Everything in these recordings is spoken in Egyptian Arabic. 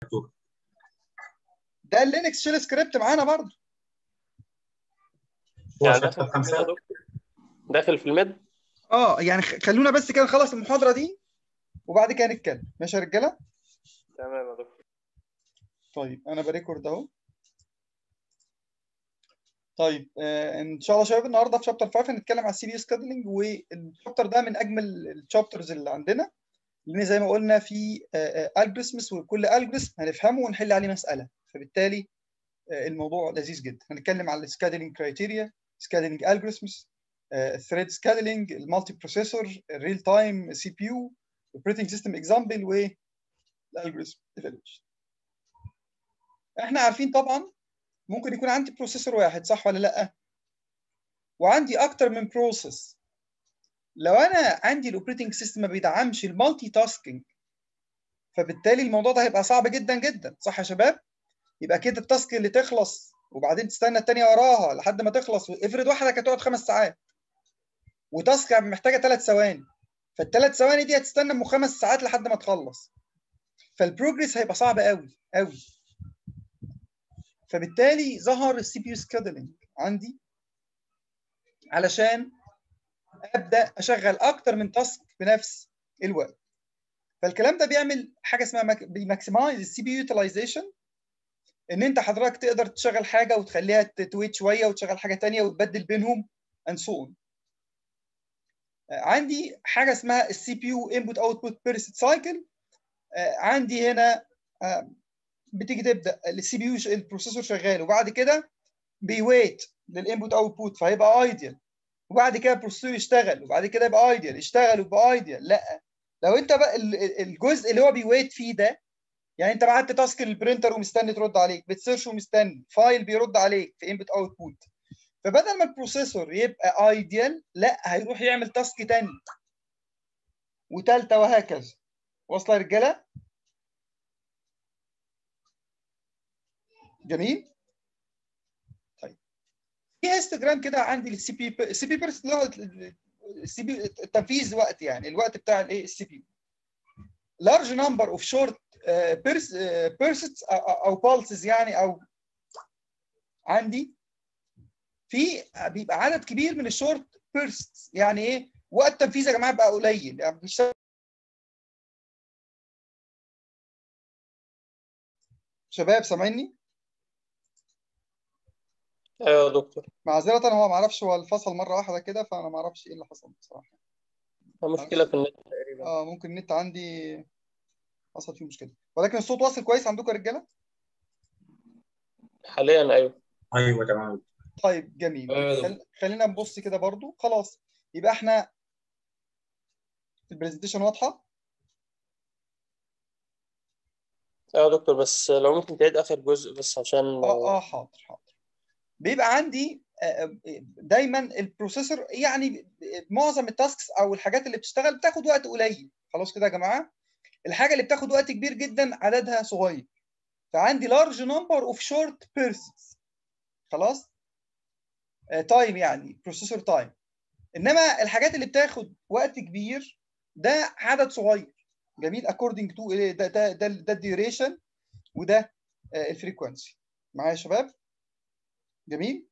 ده اللينكس شيل سكريبت معانا برضه هو يعني شابتر داخل في الميد يا خمسة دكتور داخل في الميد اه يعني خ- خلونا بس كده نخلص المحاضره دي وبعد كده نتكلم ماشي يا رجاله تمام يا دكتور طيب انا بريكورد اهو طيب آه ان شاء الله يا شباب النهارده في شابتر 5 هنتكلم على السي بي سكادلينج والشابتر ده من اجمل الشابترز اللي عندنا لان زي ما قلنا في الجوريثمز وكل الجوريثم هنفهمه ونحل عليه مساله فبالتالي آه الموضوع لذيذ جدا هنتكلم على السكادلينج كرايتيريا سكادلينج الجوريثمز الثريد سكادلينج المالتي بروسيسور الريل تايم سي بي يو اوبريتنج سيستم اكزامبل والالجوريثم ايفالويشن احنا عارفين طبعا ممكن يكون عندي بروسيسور واحد صح ولا لا وعندي اكتر من بروسيس لو انا عندي الاوبريتنج سيستم ما بيدعمش المالتي تاسكينج فبالتالي الموضوع ده هيبقى صعب جدا جدا صح يا شباب يبقى كده التاسك اللي تخلص وبعدين تستنى التانية وراها لحد ما تخلص افرض واحده كانت هتقعد خمس ساعات وتاسك محتاجه ثلاث ثواني فالثلاث ثواني دي هتستنى ام خمس ساعات لحد ما تخلص فالبروجريس هيبقى صعب قوي قوي فبالتالي ظهر السي بي يو سكادلينج عندي علشان ابدا اشغل اكتر من تاسك في نفس الوقت فالكلام ده بيعمل حاجه اسمها بيماكسمايز السي بي يوتيلايزيشن ان انت حضرتك تقدر تشغل حاجه وتخليها تويت شويه وتشغل حاجه ثانيه وتبدل بينهم and so on. عندي حاجه اسمها السي بي يو انبوت اوتبوت بيرست سايكل عندي هنا بتيجي تبدا السي بي يو البروسيسور شغال وبعد كده بيويت للانبوت اوتبوت فهيبقى ايديال وبعد كده البروسيسور يشتغل وبعد كده يبقى ايديال يشتغل ويبقى ايديال لا لو انت بقى الجزء اللي هو بيويت فيه ده يعني انت بعت تاسك للبرينتر ومستني ترد عليك بتسيرش ومستني فايل بيرد عليك في انبوت اوتبوت فبدل ما البروسيسور يبقى ايديال لا هيروح يعمل تاسك تاني وثالثه وهكذا واصله يا رجاله جميل طيب في هيستوجرام كده عندي للسي بي السي بي بيرست اللي هو السي بي التنفيذ وقت يعني الوقت بتاع الايه السي بي large number of short bursts او pulses يعني او عندي في بيبقى عدد كبير من الشورت بيرست يعني ايه وقت التنفيذ يا جماعه بقى قليل يعني مش شباب سامعيني ايوه يا دكتور معذرة هو ما اعرفش هو الفصل مرة واحدة كده فانا ما اعرفش ايه اللي حصل بصراحة مشكله في النت تقريبا اه ممكن النت عندي حصل فيه مشكلة ولكن الصوت واصل كويس عندكم يا رجالة حاليا ايوه ايوه تمام طيب جميل أيوة. خل... خلينا نبص كده برضو خلاص يبقى احنا البرزنتيشن واضحة ايوه يا دكتور بس لو ممكن تعيد اخر جزء بس عشان اه اه حاضر حاضر بيبقى عندي آه، دايما البروسيسور يعني معظم التاسكس او الحاجات اللي بتشتغل بتاخد وقت قليل خلاص كده يا جماعه الحاجه اللي بتاخد وقت كبير جدا عددها صغير فعندي large number of short bursts خلاص تايم يعني بروسيسور تايم انما الحاجات اللي بتاخد وقت كبير ده عدد صغير جميل according to ده ده ده, ده الديوريشن وده الفريكونسي معايا يا شباب جميل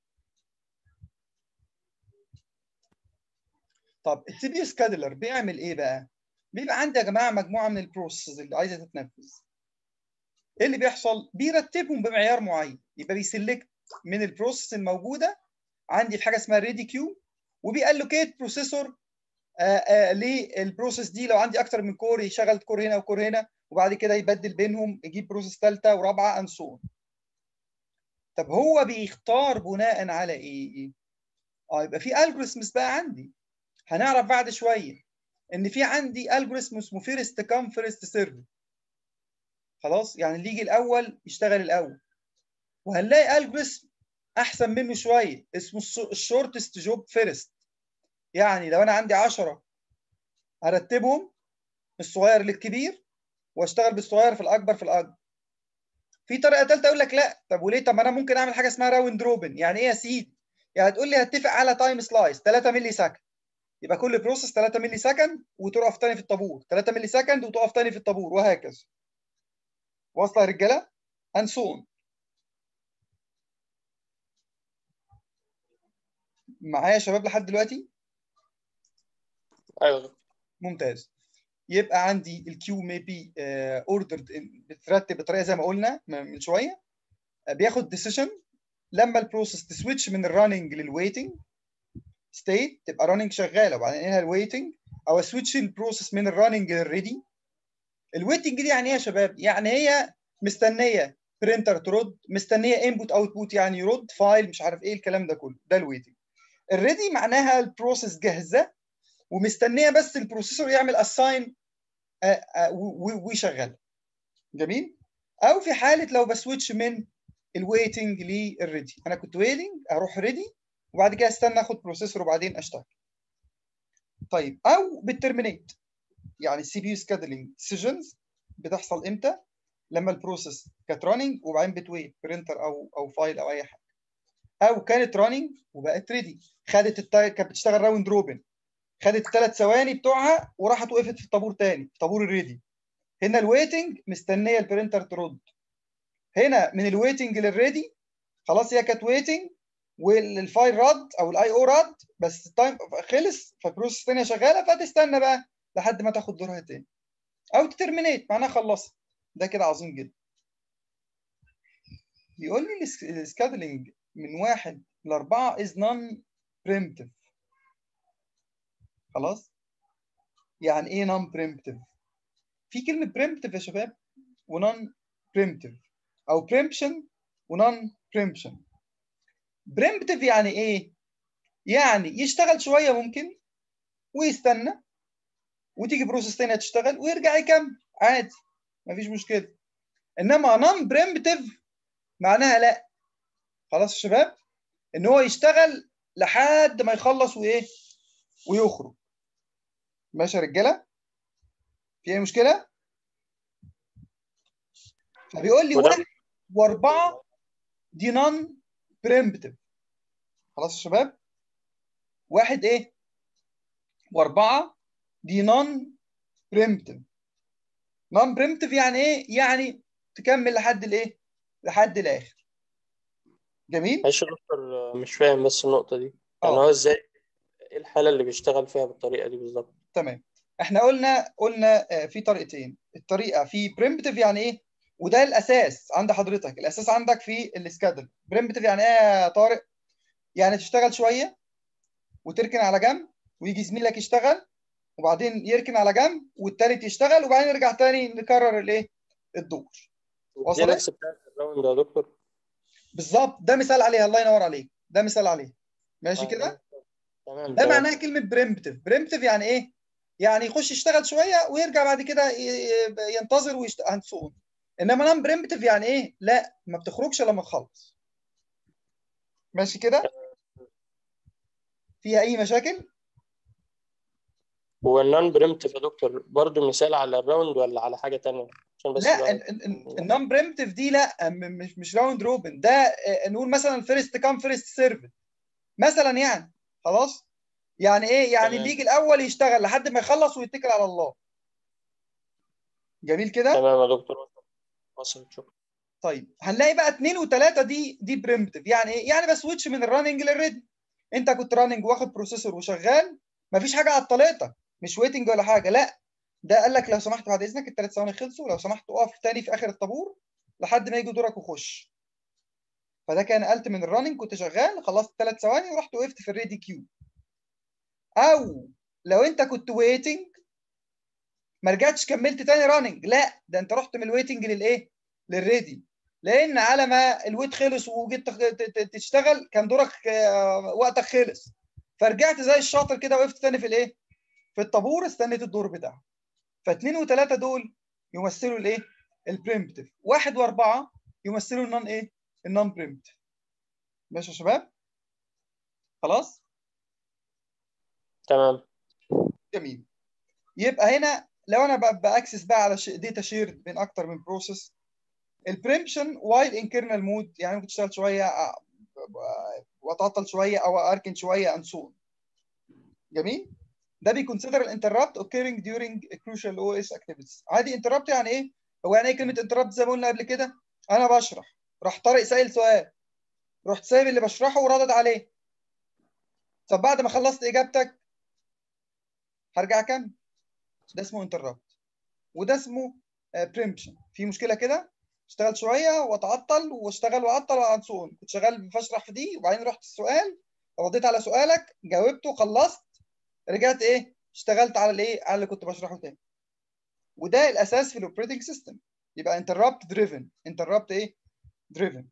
طب السي بي سكادلر بيعمل ايه بقى بيبقى عندي يا جماعه مجموعه من البروسيس اللي عايزه تتنفذ ايه اللي بيحصل بيرتبهم بمعيار معين يبقى بيسلكت من البروسيس الموجوده عندي في حاجه اسمها ريدي كيو وبيالوكيت بروسيسور للبروسيس دي لو عندي اكتر من كور يشغل كور هنا وكور هنا وبعد كده يبدل بينهم يجيب بروسيس ثالثه ورابعه اند سو طب هو بيختار بناء على ايه؟ اه يبقى في الجوريثمز بقى عندي هنعرف بعد شويه ان في عندي الجوريثم اسمه فيرست كام فيرست سيرف خلاص يعني اللي يجي الاول يشتغل الاول وهنلاقي الجوريثم احسن منه شويه اسمه الشورتست جوب فيرست يعني لو انا عندي 10 هرتبهم الصغير للكبير واشتغل بالصغير في الاكبر في الاكبر في طريقه ثالثه اقول لك لا طب وليه طب ما انا ممكن اعمل حاجه اسمها راوند روبن يعني ايه يا سيدي يعني هتقول لي هتفق على تايم سلايس 3 مللي سكند يبقى كل بروسيس 3 مللي سكند وتقف تاني في الطابور 3 مللي سكند وتقف تاني في الطابور وهكذا واصله يا رجاله and so on معايا يا شباب لحد دلوقتي ايوه ممتاز يبقى عندي الكيو may be اوردرد بترتب بطريقه زي ما قلنا من شويه بياخد ديسيشن لما البروسيس تسويتش من الرننج للويتنج ستيت تبقى رننج شغاله وبعدين انقلها الويتنج او اسويتش البروسيس من الرننج للريدي الويتنج دي يعني ايه يا شباب؟ يعني هي مستنيه برينتر ترد مستنيه انبوت اوتبوت يعني يرد فايل مش عارف ايه الكلام ده كله ده الويتنج الريدي معناها البروسيس جاهزه ومستنيه بس البروسيسور يعمل اساين ويشغلها جميل او في حاله لو بسويتش من الويتنج للريدي انا كنت ويتنج اروح ريدي وبعد كده استنى اخد بروسيسور وبعدين اشتغل طيب او بالترمينيت يعني السي بي يو سكادلينج ديسيجنز بتحصل امتى لما البروسيس كانت راننج وبعدين بتويت برينتر او او فايل او اي حاجه او كانت راننج وبقت ريدي خدت التا... كانت بتشتغل راوند روبن خدت الثلاث ثواني بتوعها وراحت وقفت في الطابور تاني في طابور الريدي هنا الويتنج مستنيه البرينتر ترد هنا من الويتنج للريدي خلاص هي كانت ويتنج والفايل رد او الاي او رد بس التايم خلص فالبروسيس الثانيه شغاله فتستنى بقى لحد ما تاخد دورها تاني او تترمينيت معناها خلصت ده كده عظيم جدا بيقول لي السكادلينج من واحد لاربعه از نون بريمتيف خلاص يعني ايه نون بريمتيف في كلمه بريمتيف يا شباب ونون بريمتيف او بريمبشن ونون بريمبشن بريمتيف يعني ايه يعني يشتغل شويه ممكن ويستنى وتيجي بروسيس ثانيه تشتغل ويرجع يكمل عادي مفيش مشكله انما نون بريمتيف معناها لا خلاص يا شباب ان هو يشتغل لحد ما يخلص وايه ويخرج ماشي يا رجاله في اي مشكله فبيقول لي واحد واربعه دي نون بريمتيف خلاص يا شباب واحد ايه واربعه دي نون بريمتيف نون بريمتيف يعني ايه يعني تكمل لحد الايه لحد الاخر جميل معلش يا دكتور مش فاهم بس النقطة دي يعني اه هو ازاي ايه الحالة اللي بيشتغل فيها بالطريقة دي بالظبط تمام احنا قلنا قلنا آه، في طريقتين الطريقه في بريمتيف يعني ايه وده الاساس عند حضرتك الاساس عندك في السكادل بريمتيف يعني ايه يا طارق يعني تشتغل شويه وتركن على جنب ويجي زميلك يشتغل وبعدين يركن على جنب والتالت يشتغل وبعدين نرجع تاني نكرر الايه الدور دي وصلت نفس بتاعت الراوند يا دكتور بالظبط ده مثال عليها الله ينور عليك ده مثال عليه ماشي آه، كده تمام ده تمام معناها كلمه بريمتيف بريمتيف يعني ايه يعني يخش يشتغل شويه ويرجع بعد كده ي- ي- ينتظر ويشتغل انما نون بريمتيف يعني ايه لا ما بتخرجش لما تخلص ماشي كده فيها اي مشاكل هو النون بريمتيف يا دكتور برضه مثال على الراوند ولا على حاجة تانية عشان بس لا بقى- النون بريمتيف دي لا م- مش مش راوند روبن ده آه، نقول مثلا فيرست كام فيرست سيرف مثلا يعني خلاص يعني ايه يعني تمام. اللي يجي الاول يشتغل لحد ما يخلص ويتكل على الله جميل كده تمام يا دكتور وصلت شكرا طيب هنلاقي بقى اثنين وثلاثه دي دي بريمتيف يعني ايه يعني بسويتش من الرننج للريدي انت كنت رننج واخد بروسيسور وشغال مفيش حاجه عطلتك مش ويتنج ولا حاجه لا ده قال لك لو سمحت بعد اذنك الثلاث ثواني خلصوا لو سمحت اقف تاني في اخر الطابور لحد ما يجي دورك وخش فده كان نقلت من الرننج كنت شغال خلصت ثلاث ثواني ورحت وقفت في الريدي كيو او لو انت كنت ويتنج ما رجعتش كملت تاني راننج لا ده انت رحت من الويتنج للايه للريدي لان على ما الويت خلص وجيت تخ- ت- ت- تشتغل كان دورك آه، وقتك خلص فرجعت زي الشاطر كده وقفت تاني في الايه في الطابور استنيت الدور بتاعه فاثنين وثلاثه دول يمثلوا الايه البريمتيف واحد واربعه يمثلوا النون ايه النون بريمتيف ماشي يا شباب خلاص تمام جميل يبقى هنا لو انا ب- باكسس بقى على داتا شيرد بين اكتر من بروسيس البريمبشن وايل ان كيرنل مود يعني ممكن تشتغل شويه أ- واتعطل شويه او اركن شويه and so on. جميل ده بيكونسيدر الانتربت occurring during crucial OS activities عادي انتربت يعني ايه هو يعني ايه كلمه انتربت زي ما قلنا قبل كده انا بشرح راح طارق سائل سؤال رحت سايب اللي بشرحه وردد عليه طب بعد ما خلصت اجابتك هرجع اكمل ده اسمه انتربت وده اسمه بريمبشن في مشكله كده اشتغل شويه واتعطل واشتغل واعطل وقعد سؤال كنت شغال بشرح في دي وبعدين رحت السؤال رديت على سؤالك جاوبته خلصت رجعت ايه اشتغلت على الايه على اللي كنت بشرحه تاني وده الاساس في الاوبريتنج سيستم يبقى انتربت دريفن انتربت ايه دريفن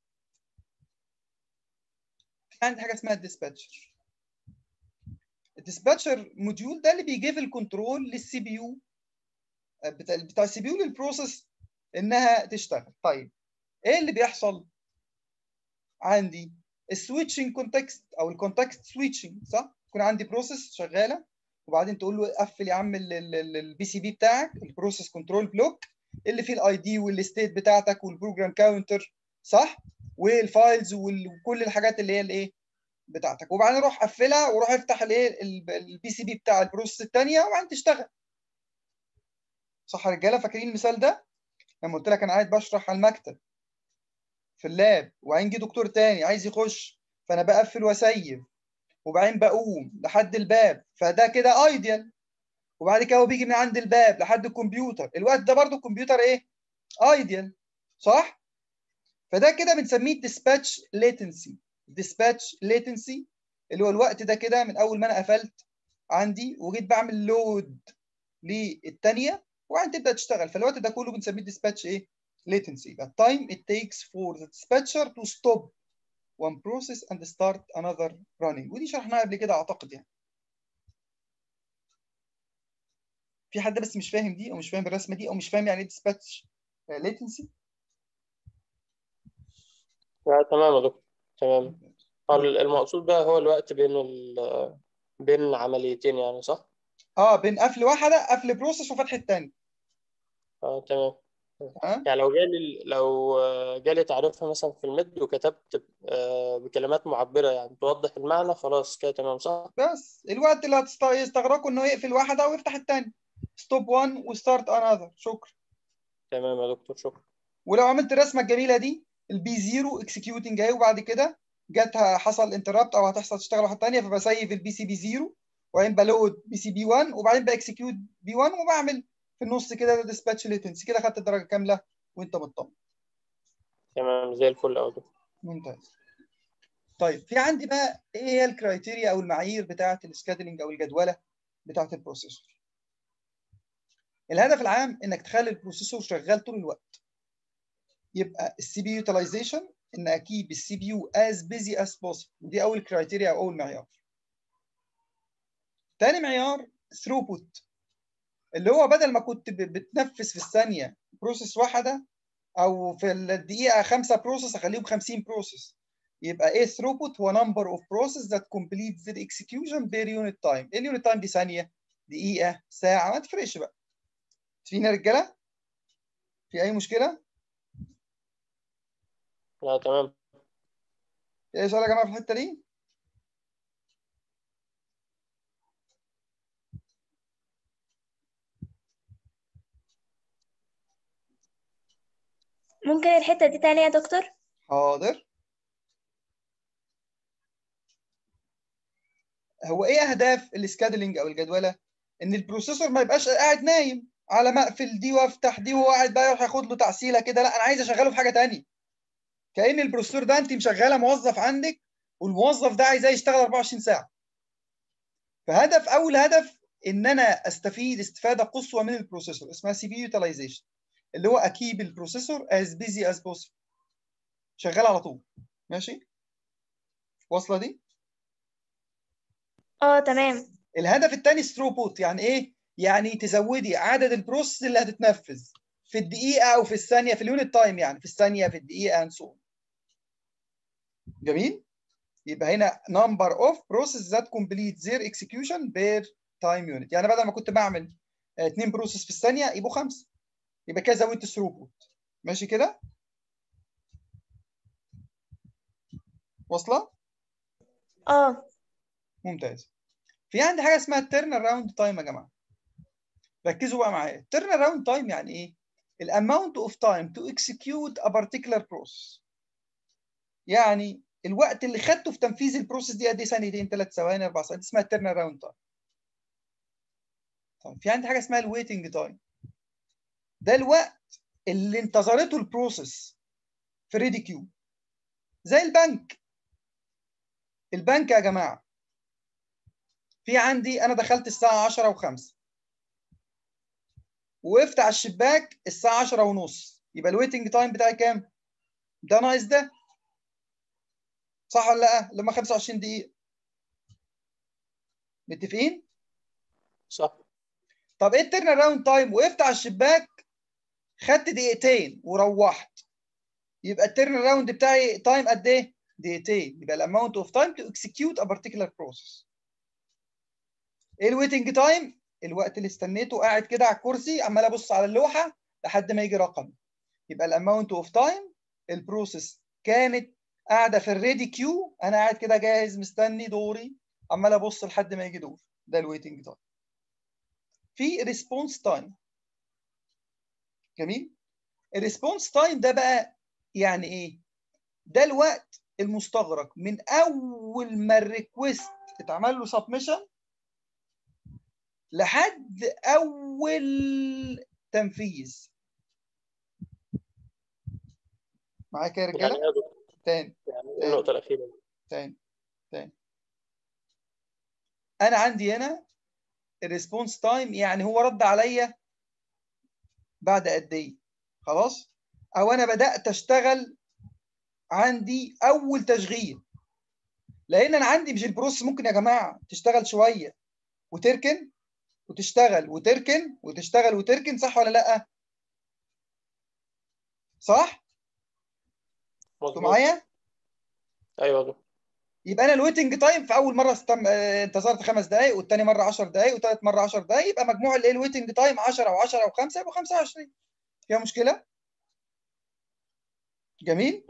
في عندي حاجه اسمها الديسباتشر الديسباتشر موديول ده اللي بيجيب الكنترول للسي بي يو بتاع بتاع السي بي يو للبروسيس انها تشتغل طيب ايه اللي بيحصل عندي السويتشنج كونتكست او الكونتكست سويتشنج صح يكون عندي بروسيس شغاله وبعدين تقول له قفل يا عم البي سي بي بتاعك البروسيس كنترول بلوك اللي فيه الاي دي والستيت بتاعتك والبروجرام كاونتر صح والفايلز وكل الحاجات اللي هي الايه بتاعتك وبعدين روح قفلها وروح افتح الايه البي سي بي بتاع البروسيس الثانيه وبعدين تشتغل صح يا رجاله فاكرين المثال ده لما قلت لك انا قاعد بشرح على المكتب في اللاب وبعدين جه دكتور تاني عايز يخش فانا بقفل واسيب وبعدين بقوم لحد الباب فده كده ايديال وبعد كده هو بيجي من عند الباب لحد الكمبيوتر الوقت ده برضو الكمبيوتر ايه ايديال صح فده كده بنسميه dispatch latency dispatch latency اللي هو الوقت ده كده من اول ما انا قفلت عندي وجيت بعمل لود للثانيه وبعدين تبدا تشتغل فالوقت ده كله بنسميه dispatch ايه latency يبقى time it takes for the dispatcher to stop one process and start another running ودي شرحناها قبل كده اعتقد يعني في حد بس مش فاهم دي او مش فاهم الرسمه دي او مش فاهم يعني ايه dispatch latency لا تمام يا دكتور تمام المقصود بقى هو الوقت بين ال بين العمليتين يعني صح؟ اه بين قفل واحده قفل بروسيس وفتح الثاني اه تمام ها يعني لو جالي لو جالي تعريفها مثلا في المد وكتبت بكلمات معبرة يعني توضح المعنى خلاص كده تمام صح؟ بس الوقت اللي هتستغرقه انه يقفل واحده ويفتح الثاني ستوب 1 وستارت انذر شكرا تمام يا دكتور شكرا ولو عملت الرسمه الجميله دي البي 0 اكسكيوتنج اهي وبعد كده جت حصل انتربت او هتحصل تشتغل واحده ثانيه فبسيف البي سي بي 0 وبعدين بلود بي سي بي 1 وبعدين باكسكيوت بي 1 وبعمل في النص كده ديسباتش ليتنسي كده خدت الدرجه كامله وانت مطمن تمام زي الفل أوي دكتور ممتاز طيب في عندي بقى ايه هي الكرايتيريا او المعايير بتاعه السكادلينج او الجدوله بتاعه البروسيسور الهدف العام انك تخلي البروسيسور شغال طول الوقت يبقى السي بي يوتيلايزيشن ان اكيب السي بي يو از بيزي از possible ودي اول كرايتيريا او اول معيار تاني معيار ثروبوت اللي هو بدل ما كنت بتنفذ في الثانيه بروسيس واحده او في الدقيقه خمسه بروسيس اخليهم 50 بروسيس يبقى ايه ثروبوت هو نمبر اوف بروسيس ذات كومبليت ذا اكسكيوشن بير يونت تايم ايه اليونت تايم دي ثانيه دقيقه ساعه ما تفرقش بقى فينا رجاله في اي مشكله لا تمام ايه سؤال يا جماعه في الحته دي ممكن الحتة دي تاني يا دكتور حاضر هو ايه اهداف السكادلينج او الجدوله ان البروسيسور ما يبقاش قاعد نايم على ما اقفل دي وافتح دي وهو قاعد بقى يروح ياخد له تعسيله كده لا انا عايز اشغله في حاجه تانية كأن البروسيسور ده انت مشغله موظف عندك والموظف ده عايزاه يشتغل 24 ساعه فهدف اول هدف ان انا استفيد استفاده قصوى من البروسيسور اسمها سي بي يوتيلايزيشن اللي هو اكيب البروسيسور از بيزي از possible شغال على طول ماشي واصله دي اه تمام الهدف الثاني ثروبوت يعني ايه يعني تزودي عدد البروسيس اللي هتتنفذ في الدقيقه او في الثانيه في اليونت تايم يعني في الثانيه في الدقيقه اند سو جميل يبقى هنا number of processes that complete their execution per time unit يعني بدل ما كنت بعمل اثنين بروسيس في الثانيه يبقوا خمسه يبقى كده زودت الثروبوت ماشي كده واصله اه ممتاز في عندي حاجه اسمها التيرن اراوند تايم يا جماعه ركزوا بقى معايا التيرن اراوند تايم يعني ايه الاماونت اوف تايم تو اكسكيوت ا particular process يعني الوقت اللي خدته في تنفيذ البروسيس دي قد ايه ثانيتين ثلاث ثواني اربع ثواني اسمها التيرن اراوند تايم طيب في عندي حاجه اسمها الويتنج تايم ده الوقت اللي انتظرته البروسيس في ريدي كيو زي البنك البنك يا جماعه في عندي انا دخلت الساعه 10 و5 وقفت على الشباك الساعه 10 ونص يبقى الويتنج تايم بتاعي كام ده ناقص ده صح ولا لا لما 25 دقيقه متفقين صح طب ايه التيرن اراوند تايم وقفت على الشباك خدت دقيقتين وروحت يبقى التيرن اراوند بتاعي تايم قد ايه دقيقتين يبقى الاماونت اوف تايم تو اكسكيوت ا particular process ايه الويتنج تايم الوقت اللي استنيته قاعد كده على الكرسي عمال ابص على اللوحه لحد ما يجي رقم يبقى الاماونت اوف تايم البروسيس كانت قاعده في الريدي كيو انا قاعد كده جاهز مستني دوري عمال ابص لحد ما يجي دور ده الويتنج تايم في ريسبونس تايم جميل الريسبونس تايم ده بقى يعني ايه ده الوقت المستغرق من اول ما الريكوست اتعمل له سبمشن لحد اول تنفيذ معاك يا يعني رجاله ايه يا دكتور؟ تاني يعني ايه النقطة الأخيرة دي؟ تاني تاني انا عندي هنا الريسبونس تايم يعني هو رد عليا بعد قد ايه خلاص او انا بدات اشتغل عندي اول تشغيل لان انا عندي مش البروسيس ممكن يا جماعه تشتغل شويه وتركن وتشتغل وتركن وتشتغل وتركن صح ولا لا صح انتوا مظبوط معايا أيوه يا دكتور يبقى انا الويتنج تايم في اول مره استم... آه، انتظرت خمس دقائق والتاني مره 10 دقائق وثالث مره 10 دقائق يبقى مجموع الايه الويتنج تايم 10 و10 و5 يبقى 25 فيها مشكله جميل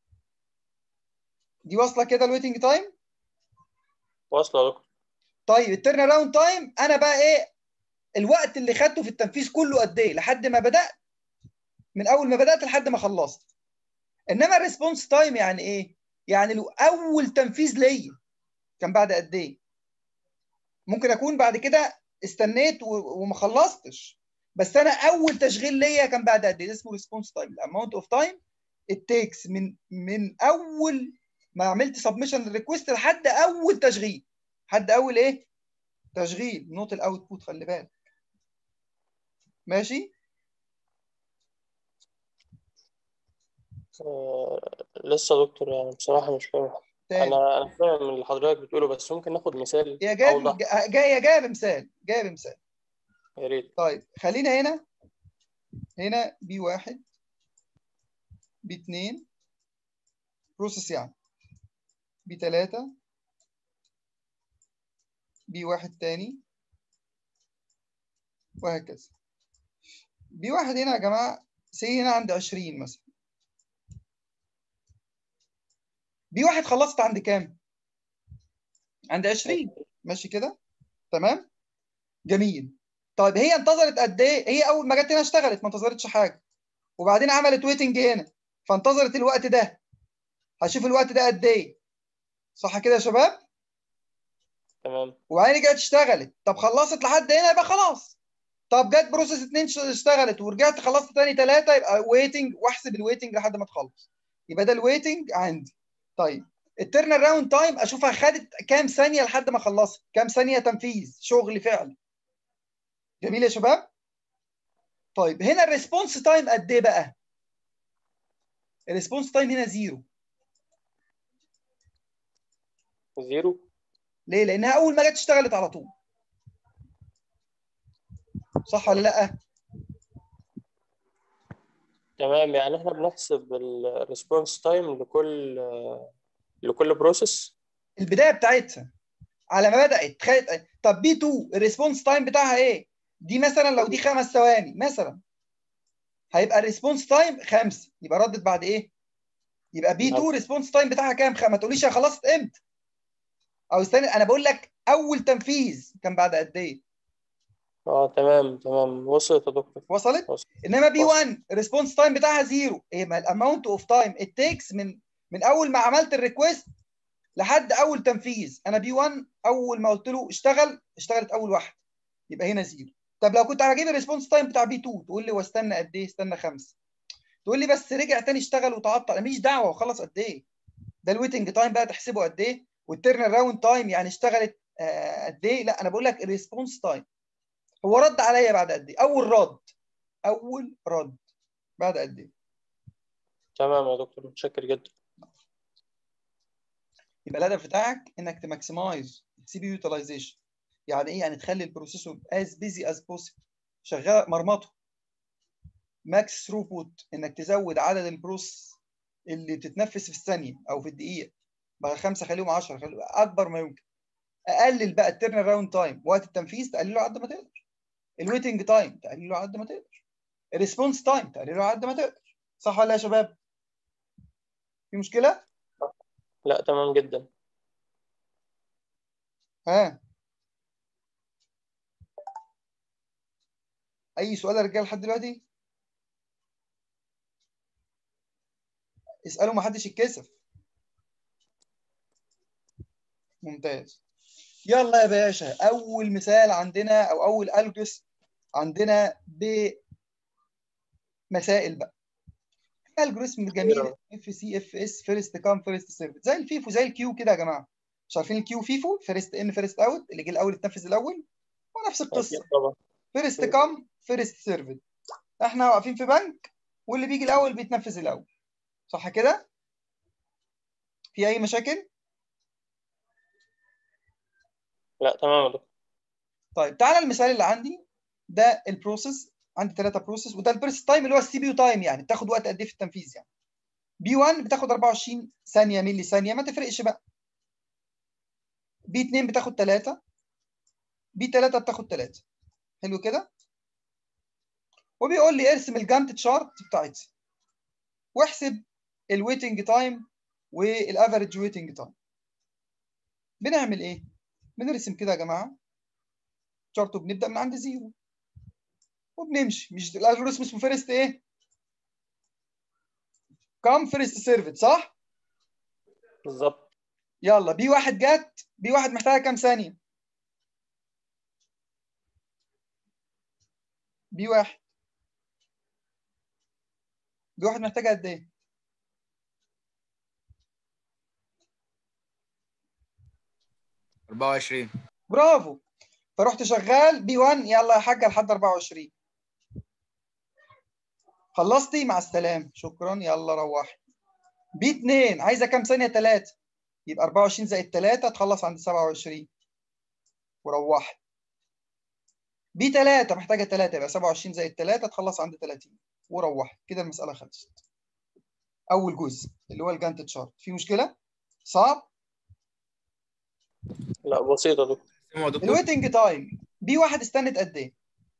دي واصله كده الويتنج تايم واصلة يا دكتور طيب التيرن اراوند تايم انا بقى ايه الوقت اللي خدته في التنفيذ كله قد ايه لحد ما بدات من اول ما بدات لحد ما خلصت انما الريسبونس تايم يعني ايه يعني لو اول تنفيذ ليا كان بعد قد ايه ممكن اكون بعد كده استنيت و- وما خلصتش بس انا اول تشغيل ليا كان بعد قد ايه ده اسمه ريسبونس تايم الاماونت اوف تايم التيكس من من اول ما عملت سبمشن ريكويست لحد اول تشغيل لحد اول ايه تشغيل نوت الاوتبوت خلي بالك ماشي آه لسه يا دكتور يعني بصراحة مش فاهم تاني أنا أنا فاهم من اللي حضرتك بتقوله بس ممكن ناخد مثال يا جاي أوضح جاي جاي بمثال جاي بمثال يا ريت طيب خلينا هنا هنا بي واحد بي اتنين بروسيس يعني بي تلاتة بي واحد تاني وهكذا بي واحد هنا يا جماعة سي هنا عند 20 مثلا بي واحد خلصت عند كام؟ عند 20 ماشي كده؟ تمام؟ جميل طيب هي انتظرت قد ايه؟ هي اول ما جت هنا اشتغلت ما انتظرتش حاجه وبعدين عملت ويتنج هنا فانتظرت الوقت ده هشوف الوقت ده قد ايه صح كده يا شباب؟ تمام وبعدين رجعت اشتغلت طب خلصت لحد هنا يبقى خلاص طب جت بروسيس اتنين ش- اشتغلت ورجعت خلصت تاني تلاته يبقى ويتنج واحسب الويتنج لحد ما تخلص يبقى ده الويتنج عندي طيب التيرن اراوند تايم اشوفها خدت كام ثانيه لحد ما خلصت كام ثانيه تنفيذ شغل فعل جميل يا شباب طيب هنا الريسبونس تايم قد ايه بقى الريسبونس تايم هنا زيرو زيرو ليه لانها اول ما جت اشتغلت على طول صح ولا لا تمام يعني احنا بنحسب الريسبونس تايم لكل لكل بروسيس البدايه بتاعتها على ما بدات خدت طب بي 2 الريسبونس تايم بتاعها ايه دي مثلا لو دي خمس ثواني مثلا هيبقى الريسبونس تايم خمسه يبقى ردت بعد ايه يبقى بي 2 ريسبونس تايم بتاعها كام خمسه ما تقوليش هي خلصت امتى او استنى انا بقول لك اول تنفيذ كان بعد قد ايه اه تمام تمام وصلت يا دكتور وصلت وصلت. انما بي وصلت. 1 ريسبونس تايم بتاعها زيرو ايه ما الاماونت اوف تايم ات تيكس من من اول ما عملت الريكوست لحد اول تنفيذ انا بي 1 اول ما قلت له اشتغل اشتغلت اول واحده يبقى هنا زيرو طب لو كنت هجيب الريسبونس تايم بتاع بي 2 تقول لي واستنى قد ايه استنى خمسه تقول لي بس رجع تاني اشتغل وتعطل انا ماليش دعوه وخلص قد ايه ده الويتنج تايم بقى تحسبه قد ايه والتيرن اراوند تايم يعني اشتغلت آه، قد ايه لا انا بقول لك الريسبونس تايم هو رد عليا بعد قد ايه اول رد اول رد بعد قد ايه تمام يا دكتور متشكر جدا يبقى الهدف بتاعك انك تماكسمايز السي بي يوتيلايزيشن يعني ايه يعني تخلي البروسيسور از بيزي از بوسيبل شغال مرمطه ماكس ثروبوت انك تزود عدد البروس اللي بتتنفذ في الثانيه او في الدقيقه بقى خمسه خليهم 10 خليهم اكبر ما يمكن اقلل بقى التيرن اراوند تايم وقت التنفيذ تقلله على قد ما تقدر الويتنج تايم تقلله على قد ما تقدر الريسبونس تايم تقلله على قد ما تقدر صح ولا يا شباب في مشكله لا تمام جدا ها اي سؤال يا رجاله لحد دلوقتي اسالوا ما حدش يتكسف ممتاز يلا يا باشا اول مثال عندنا او اول الجوريثم عندنا بمسائل بقى الجوريثم جميل اف سي اف اس فيرست كام فيرست سيرف زي الفيفو زي الكيو كده يا جماعه مش عارفين الكيو فيفو فيرست ان فيرست اوت اللي جه الاول يتنفذ الاول ونفس القصه أكيد طبعا فيرست كام فيرست سيرفد احنا واقفين في بنك واللي بيجي الاول بيتنفذ الاول صح كده في اي مشاكل لا تمام يا دكتور طيب تعالى المثال اللي عندي ده البروسيس عندي ثلاثه بروسيس وده البيرست تايم اللي هو السي بي يو تايم يعني بتاخد وقت قد ايه في التنفيذ يعني بي 1 بتاخد 24 ثانيه ملي ثانيه ما تفرقش بقى بي 2 بتاخد 3 بي 3 بتاخد 3 حلو كده وبيقول لي ارسم الجانت تشارت بتاعتها واحسب الويتنج تايم والافريج ويتنج تايم بنعمل ايه بنرسم كده يا جماعه شارت وبنبدا من عند زيرو وبنمشي مش الالجوريثم اسمه فيرست ايه كام فيرست سيرفد صح بالظبط يلا بي واحد جت بي واحد محتاجه كام ثانيه بي واحد بي واحد محتاجه قد ايه 24 برافو فرحت شغال بي 1 يلا يا حاجه لحد 24 خلصتي مع السلامه شكرا يلا روحي بي 2 عايزه كام ثانيه 3 يبقى 24 زائد 3 تخلص عند 27 وروحي بي 3 محتاجه 3 يبقى 27 زائد 3 تخلص عند 30 وروحي كده المساله خلصت اول جزء اللي هو الجانت تشارت في مشكله صعب لا بسيطة يا دكتور يا دكتور الويتنج تايم بي واحد استنت قد ايه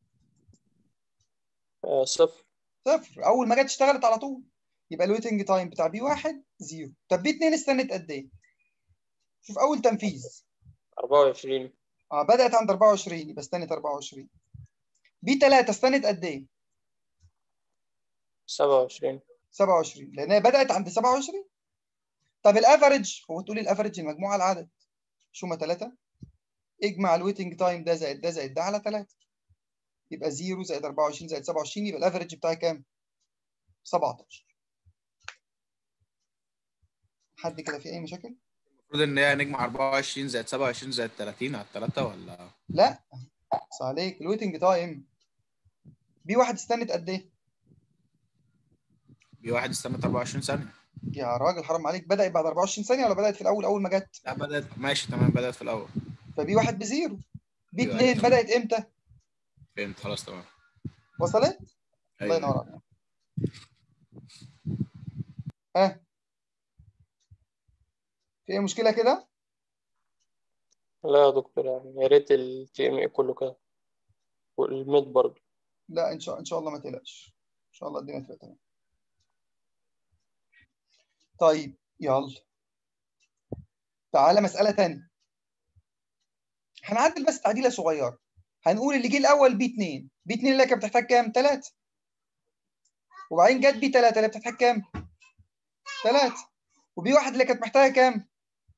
آه، صفر صفر اول ما جت اشتغلت على طول يبقى الويتنج تايم بتاع بي واحد زيرو طب بي 2 استنت قد ايه شوف اول تنفيذ 24 اه بدات عند 24 يبقى استنت 24 بي 3 استنت قد ايه 27 27 لان هي بدات عند 27 طب الافرج هو تقول الافرج المجموعه العدد شو ما 3 اجمع الويتنج تايم ده زائد ده زائد ده على 3 يبقى 0 زائد 24 زائد 27 يبقى الافرج بتاعي كام 17 حد كده في اي مشاكل المفروض ان هي نجمع 24 زائد 27 زائد 30 على 3 ولا لا بس عليك الويتنج تايم بي واحد استنت قد ايه بي واحد استنت 24 ثانية يا راجل حرام عليك بدات بعد 24 ثانيه ولا بدات في الاول اول ما جت لا بدأت ماشي تمام بدأت في الأول فبي واحد بزيرو بي أيوة، 2 أيوة. بدات امتى فهمت خلاص تمام وصلت الله أيوة. ينور عليك ها في اي مشكله كده لا يا دكتور يعني يا ريت ال TMA كله كده والميد برضه لا ان شاء ان شاء الله ما تقلقش ان شاء الله الدنيا تبقى تمام طيب يلا تعالى مسألة تانية هنعدل بس تعديلة صغيرة هنقول اللي جه الاول بي 2 بي 2 اللي كانت بتحتاج كام 3 وبعدين جت بي 3 اللي بتحتاج كام 3 وبي 1 اللي كانت محتاجه كام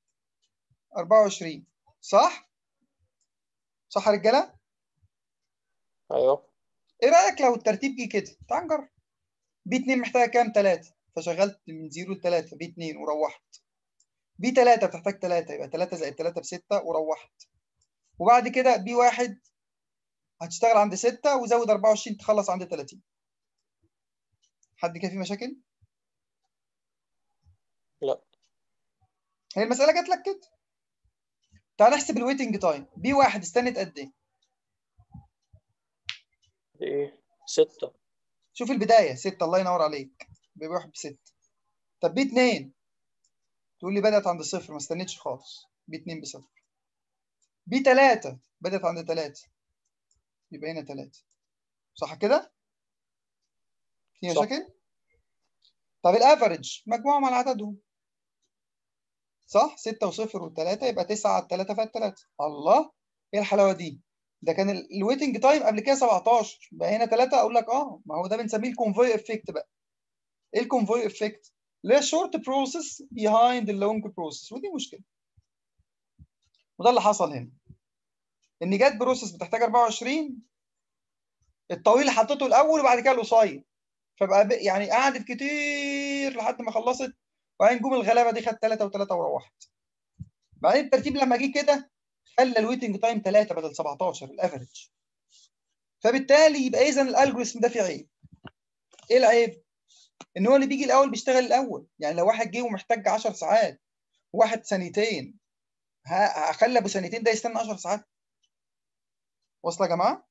24 صح صح يا رجاله ايوه ايه رايك لو الترتيب جه كده تعال نجرب بي 2 محتاجه كام 3 فشغلت من 0 ل 3 بي 2 وروحت بي 3 بتحتاج 3 يبقى 3 زائد 3 ب 6 وروحت وبعد كده بي 1 هتشتغل عند 6 وزود 24 تخلص عند 30 حد كده فيه مشاكل؟ لا. هي المسألة جات لك كده تعال نحسب الويتنج تايم بي 1 استنت قد ايه؟ دي ايه ستة شوف البداية 6 الله ينور عليك بي 1 ب 6 طب بي 2 تقول لي بدأت عند صفر ما استنتش خالص بي 2 بصفر بي 3 بدأت عند 3 يبقى هنا 3 صح كده؟ في صح. مشاكل؟ طب الافرج مجموعهم على عددهم صح 6 و0 و3 يبقى 9 على 3 فات 3 الله ايه الحلاوه دي ده كان الويتنج تايم قبل كده 17 بقى هنا 3 اقول لك اه ما هو ده بنسميه الكونفوي افكت بقى ايه الكونفوي افكت اللي هي شورت بروسيس بيهايند اللونج بروسيس ودي مشكله وده اللي حصل هنا ان جت بروسيس بتحتاج 24 الطويل حطيته الاول وبعد كده القصير فبقى ب- يعني قعدت كتير لحد ما خلصت وبعدين جم الغلابه دي خدت 3 و3 وروحت بعدين الترتيب لما جه كده خلى الويتنج تايم 3 بدل 17 الافرج فبالتالي يبقى اذا الالجوريثم ده فيه عيب ايه العيب؟ ان هو اللي بيجي الاول بيشتغل الاول يعني لو واحد جه ومحتاج 10 ساعات وواحد ثانيتين ه- هخلي ابو ثانيتين ده يستنى 10 ساعات واصله يا جماعه؟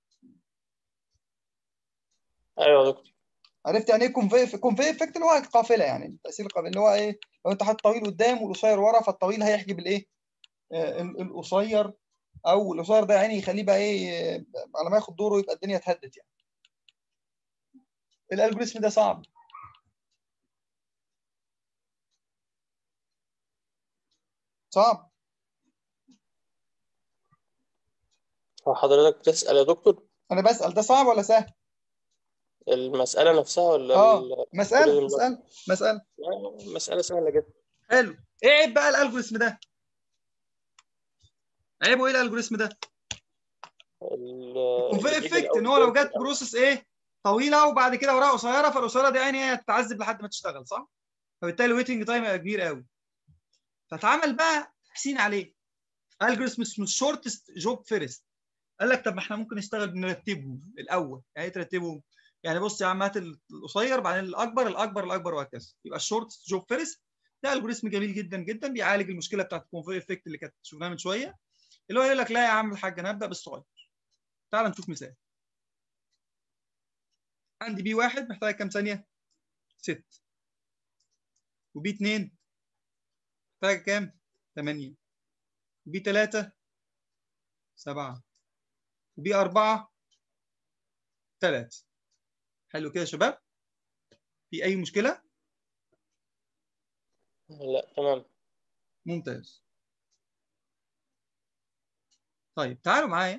ايوه يا دكتور عرفت يعني ايه كونفي كونفي افكت اللي هو القافله يعني التاثير القافله اللي هو ايه لو انت حاطط طويل قدام والقصير ورا فالطويل هيحجب الايه آه، ال- القصير او القصير ده يعني يخليه بقى ايه آه، على ما ياخد دوره يبقى الدنيا اتهدت يعني الالجوريثم ده صعب صعب هو حضرتك بتسأل يا دكتور انا بسال ده صعب ولا سهل المسألة نفسها ولا اه ال- مساله الجوريزم ده؟ مساله مساله لا، مسألة سهلة جدا حلو ايه عيب بقى الالجوريثم ده عيبه ايه الالجوريثم ده ال- وفي اللي بيجي افكت ان الأول هو لو ده- جت بروسيس ايه طويله وبعد كده وراها قصيره فالقصيره دي يعني هي تتعذب لحد ما تشتغل صح؟ فبالتالي الويتنج تايم هيبقى كبير قوي فاتعمل بقى تحسين عليه الجوريثم اسمه شورتست جوب فيرست قال لك طب ما احنا ممكن نشتغل نرتبهم الاول يعني ايه ترتبهم؟ يعني بص يا عم هات القصير بعدين الاكبر الاكبر الاكبر وهكذا يبقى الشورتست جوب فيرست ده الجوريثم جميل جدا جدا بيعالج المشكله بتاعت الكونفي افكت اللي كانت شفناها من شويه اللي هو يقول لك لا يا عم الحاج انا هبدا بالصغير تعال نشوف مثال عندي بي واحد محتاج كام ثانية؟ ست وبي اتنين محتاج كام؟ تمانية وبي تلاتة سبعة وبي أربعة تلاتة حلو كده يا شباب؟ في أي مشكلة؟ لا تمام ممتاز طيب تعالوا معايا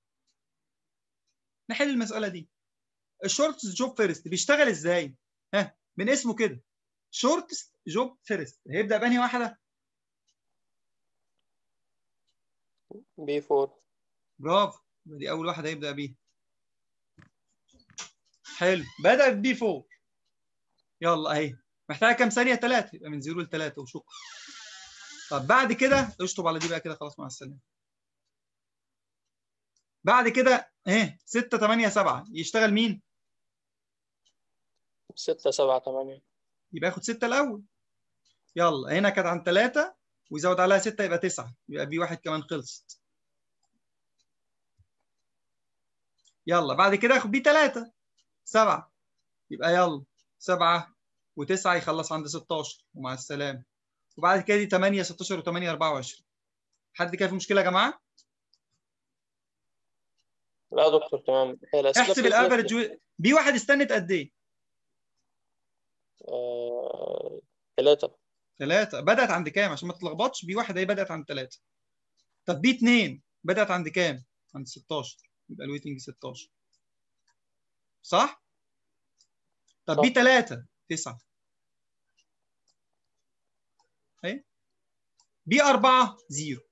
نحل المسألة دي الشورت جوب فيرست بيشتغل ازاي؟ ها من اسمه كده شورت جوب فيرست هيبدأ بأنهي واحدة؟ بي 4 برافو يبقى دي أول واحدة هيبدأ بيها حلو بدأ بي 4 يلا أهي محتاجة كام ثانية؟ ثلاثة يبقى من 0 ل 3 وشكرا طب بعد كده اشطب على دي بقى كده خلاص مع السلامة بعد كده اهي 6 8 7 يشتغل مين؟ 6 7 8 يبقى ياخد 6 الاول يلا هنا كانت عن 3 ويزود عليها 6 يبقى 9 يبقى بي واحد كمان خلصت يلا بعد كده ياخد بي 3 7 يبقى يلا 7 و9 يخلص عند 16 ومع السلامه وبعد كده دي 8 16 و8 24 حد كده في مشكله يا جماعه لا يا دكتور تمام هي الأسئلة احسب بتفرق الافرج في- و... بي واحد استنت قد ايه آه، ثلاثة ثلاثة بدأت عند كام عشان ما تتلخبطش بي واحد هي بدأت عند ثلاثة طب بي اتنين بدأت عند كام عند 16 يبقى الويتنج 16 صح؟ طب صح. بي 3 9 اهي بي 4 0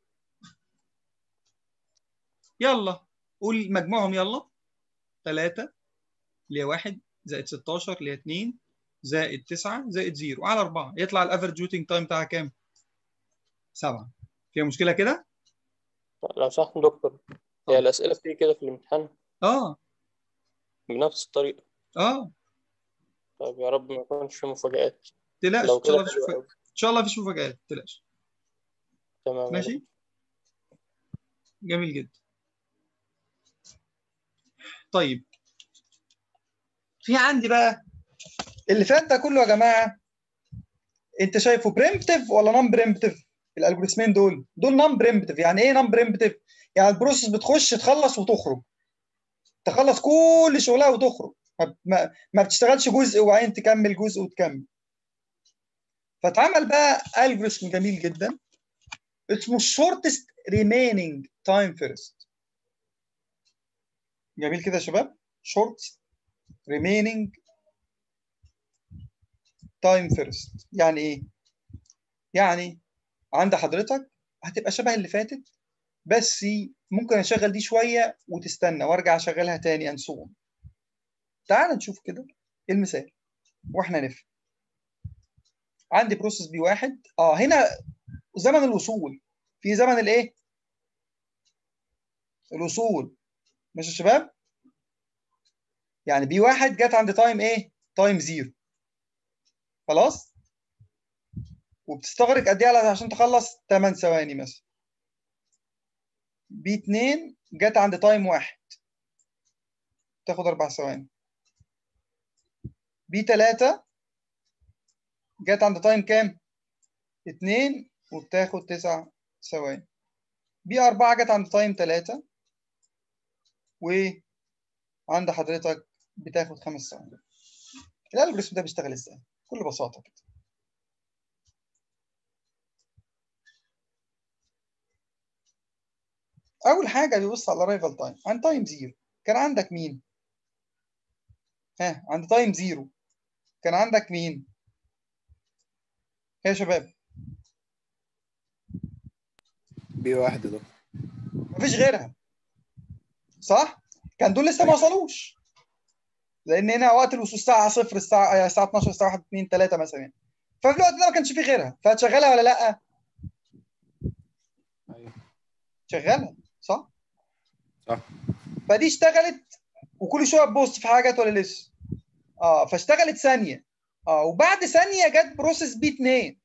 يلا قول مجموعهم يلا 3 اللي هي 1 زائد 16 اللي هي 2 زائد 9 زائد 0 على 4 يطلع الافرج ويتنج تايم بتاعها كام؟ 7 فيها مشكله كده؟ لو سمحت يا دكتور هي الأسئلة بتيجي كده في الامتحان اه بنفس الطريقة اه طب يا رب ما يكونش في مفاجآت تقلقش لو ان شاء كده الله مفيش حلو مفاجآت أوي ان شاء الله مفيش مفاجآت تقلقش تمام يا ماشي دكتور. جميل جدا طيب في عندي بقى اللي فات ده كله يا جماعه انت شايفه بريمتيف ولا نون بريمتيف الالجوريثمين دول دول نون بريمتيف يعني ايه نون بريمتيف يعني البروسيس بتخش تخلص وتخرج تخلص كل شغلها وتخرج ما, ما, ما بتشتغلش جزء وبعدين تكمل جزء وتكمل فاتعمل بقى الجوريثم جميل جدا اسمه shortest remaining time first جميل كده يا شباب short remaining time first يعني ايه يعني عند حضرتك هتبقى شبه اللي فاتت بس ممكن اشغل دي شويه وتستنى وارجع اشغلها تاني انسون تعال نشوف كده المثال واحنا نفهم عندي بروسيس بي واحد اه هنا زمن الوصول في زمن الايه الوصول ماشي يا شباب يعني بي واحد جت عند تايم ايه تايم زيرو خلاص وبتستغرق قد ايه عشان تخلص 8 ثواني مثلا بي 2 جت عند تايم واحد تاخد اربع ثواني بي 3 جت عند تايم كام؟ 2 وبتاخد 9 ثواني بي 4 جت عند تايم 3 وعند حضرتك بتاخد 5 ثواني الالجوريثم ده بيشتغل ازاي؟ بكل بساطه كده اول حاجه بيبص على الرايفل تايم عند تايم زيرو كان عندك مين ها عند تايم زيرو كان عندك مين يا شباب بي واحد ده مفيش غيرها صح كان دول لسه ما وصلوش لان هنا وقت الوصول الساعه 0 الساعه الساعه 12 الساعه 1 2 3 مثلا يعني ففي الوقت ده ما كانش فيه غيرها فهتشغلها ولا لا ايوه شغالها صح صح فدي اشتغلت وكل شويه تبص في حاجات ولا لسه اه فاشتغلت ثانيه اه وبعد ثانيه جت بروسيس بي 2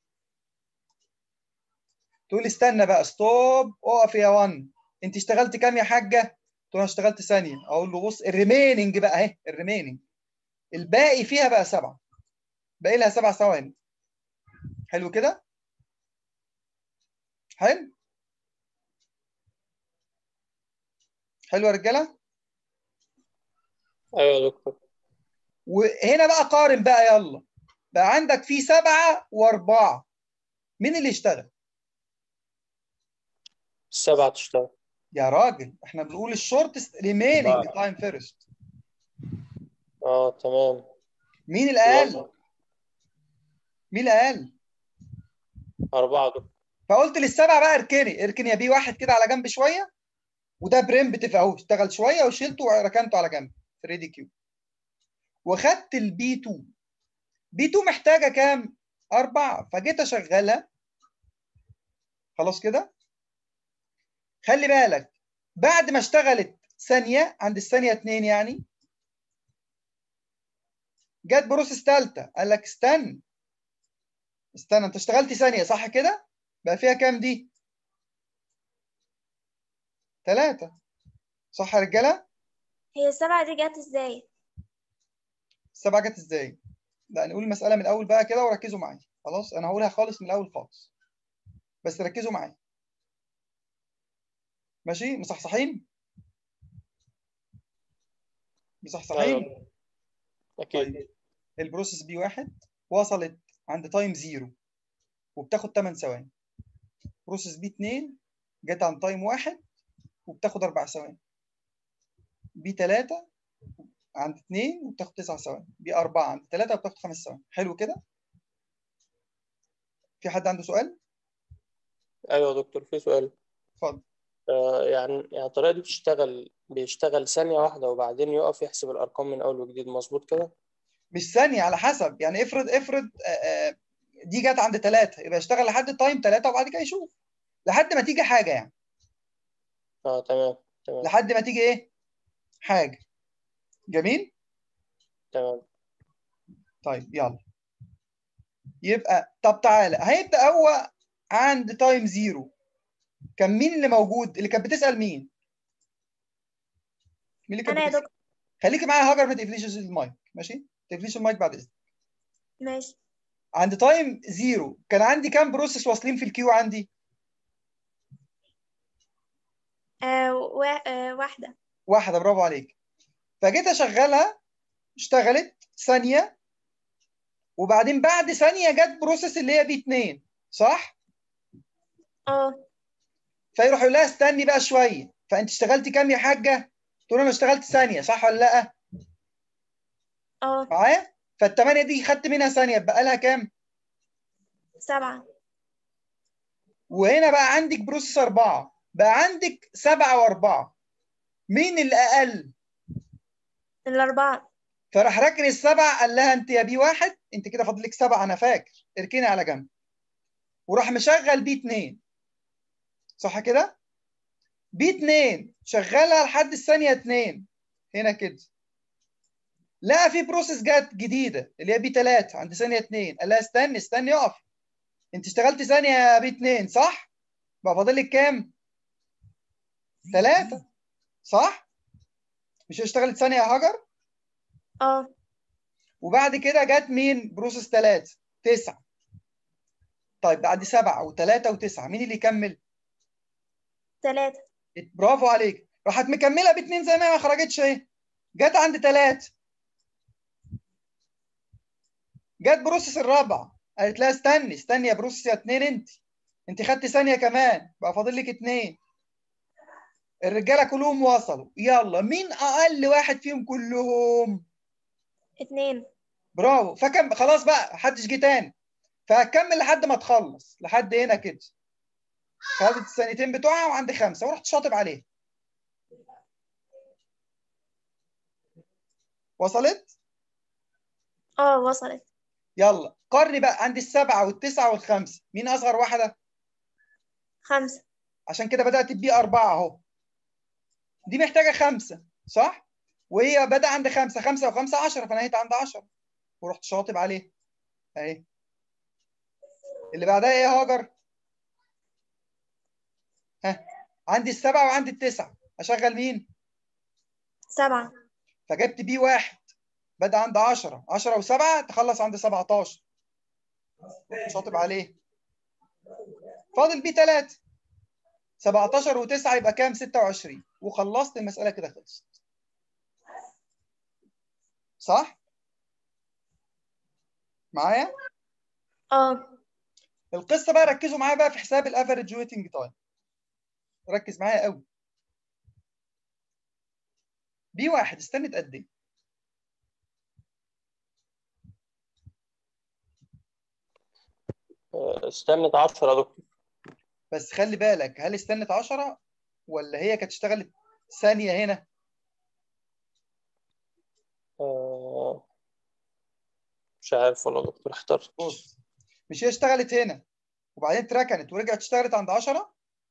تقول استنى بقى ستوب اقف يا 1 انت اشتغلت كام يا حاجه تقول انا اشتغلت ثانيه اقول له بص الريميننج بقى اهي الريميننج الباقي فيها بقى سبعه باقي لها سبع ثواني حلو كده حلو حلو يا رجاله ايوه يا دكتور وهنا بقى قارن بقى يلا بقى عندك في سبعة وأربعة مين اللي اشتغل؟ السبعة تشتغل يا راجل احنا بنقول الشورتست ريميننج أربعة. تايم فيرست اه تمام مين الأقل؟ يلا. مين الأقل؟ أربعة دكتور فقلت للسبعة بقى اركني اركني يا بي واحد كده على جنب شوية وده بريمبتيف اهو اشتغل شوية وشيلته وركنته على جنب في ريدي كيو وخدت البي 2 بي 2 محتاجة كام؟ أربعة فجيت أشغلها خلاص كده خلي بالك بعد ما اشتغلت ثانية عند الثانية اتنين يعني جت بروسيس ثالثة قال لك استنى استنى انت اشتغلت ثانية صح كده؟ بقى فيها كام دي؟ ثلاثة صح يا رجالة؟ هي السبعة دي جت ازاي؟ السبعة جت ازاي؟ لا نقول المسألة من الأول بقى كده وركزوا معايا خلاص أنا هقولها خالص من الأول خالص بس ركزوا معايا ماشي مصحصحين؟ مصحصحين؟ أيوة. أكيد طيب البروسيس بي واحد وصلت عند تايم زيرو وبتاخد 8 ثواني بروسيس بي 2 جت عند تايم واحد وبتاخد 4 ثواني بي 3 عند 2 وبتاخد 9 ثواني بي 4 عند 3 وبتاخد 5 ثواني حلو كده في حد عنده سؤال ايوه يا دكتور في سؤال اتفضل آه يعني يعني الطريقه دي بتشتغل بيشتغل ثانيه واحده وبعدين يقف يحسب الارقام من اول وجديد مظبوط كده مش ثانيه على حسب يعني افرض افرض آه، آه، دي جت عند 3 يبقى اشتغل لحد التايم 3 وبعد كده يشوف لحد ما تيجي حاجه يعني اه تمام تمام لحد ما تيجي ايه حاجه جميل تمام طيب يلا يبقى طب تعالى هيبدا هو عند تايم زيرو كان مين اللي موجود اللي كانت بتسال مين مين اللي كانت انا يا بتسأل؟ دكتور خليكي معايا هاجر ما تقفليش المايك ماشي ما تقفليش المايك بعد اذنك ماشي عند تايم زيرو كان عندي كام بروسيس واصلين في الكيو عندي آه وا- آه واحدة واحده برافو عليك فجيت اشغلها اشتغلت ثانيه وبعدين بعد ثانيه جت بروسيس اللي هي بي 2 صح اه فيروح يقول لها استني بقى شويه فانت اشتغلتي كام يا حاجه تقول انا اشتغلت ثانيه صح ولا لا اه معايا فالثمانيه دي خدت منها ثانيه بقى لها كام سبعة وهنا بقى عندك بروسيس أربعة بقى عندك سبعة وأربعة مين اللي أقل؟ الأربعة فراح ركن السبعة قال لها أنت يا بي واحد أنت كده فاضل لك سبعة أنا فاكر اركني على جنب وراح مشغل بي اتنين صح كده؟ بي اتنين شغلها لحد الثانية اتنين هنا كده لقى في بروسيس جت جديدة اللي هي بي تلاتة عند ثانية اتنين قال لها استني استني اقف أنت اشتغلت ثانية يا بي اتنين صح؟ بقى فاضل لك كام؟ ثلاثة صح؟ مش اشتغلت ثانية يا هاجر؟ اه وبعد كده جت مين؟ بروسيس ثلاثة تسعة طيب بعد سبعة وثلاثة وتسعة مين اللي يكمل؟ تلاتة برافو عليك راحت مكملة باتنين زي ما هي ما خرجتش اهي جت عند ثلاثة جت بروسيس الرابعة قالت لها استني استني يا بروسيس يا اتنين انت انت خدت ثانية كمان بقى فاضل لك اتنين الرجالة كلهم وصلوا يلا مين أقل واحد فيهم كلهم؟ اتنين برافو فكم خلاص بقى محدش جه تاني فهكمل لحد ما تخلص لحد هنا كده خدت الثانيتين بتوعها وعندي خمسه ورحت شاطب عليه وصلت؟ اه وصلت يلا قارني بقى عندي السبعه والتسعه والخمسه مين اصغر واحده؟ خمسة عشان كده بدات بيه اربعه اهو دي محتاجه خمسه صح؟ وهي بدا عند خمسه خمسه وخمسه 10 فنهيت عند 10 ورحت شاطب عليه اهي اللي بعدها ايه يا هاجر؟ ها عندي السبعه وعندي التسعه اشغل مين؟ سبعة فجبت بي واحد بدا عند 10 10 و7 تخلص عند 17 رحت شاطب عليه فاضل بي 3 17 و9 يبقى كام 26 وخلصت المساله كده خلصت صح معايا اه القصه بقى ركزوا معايا بقى في حساب الافريج ويتنج تايم ركز معايا قوي بي واحد استنت قد ايه آه، استنت 10 يا دكتور بس خلي بالك هل استنت 10 ولا هي كانت اشتغلت ثانيه هنا آه، مش عارف والله يا دكتور احترت بص مش هي اشتغلت هنا وبعدين اتركنت ورجعت اشتغلت عند 10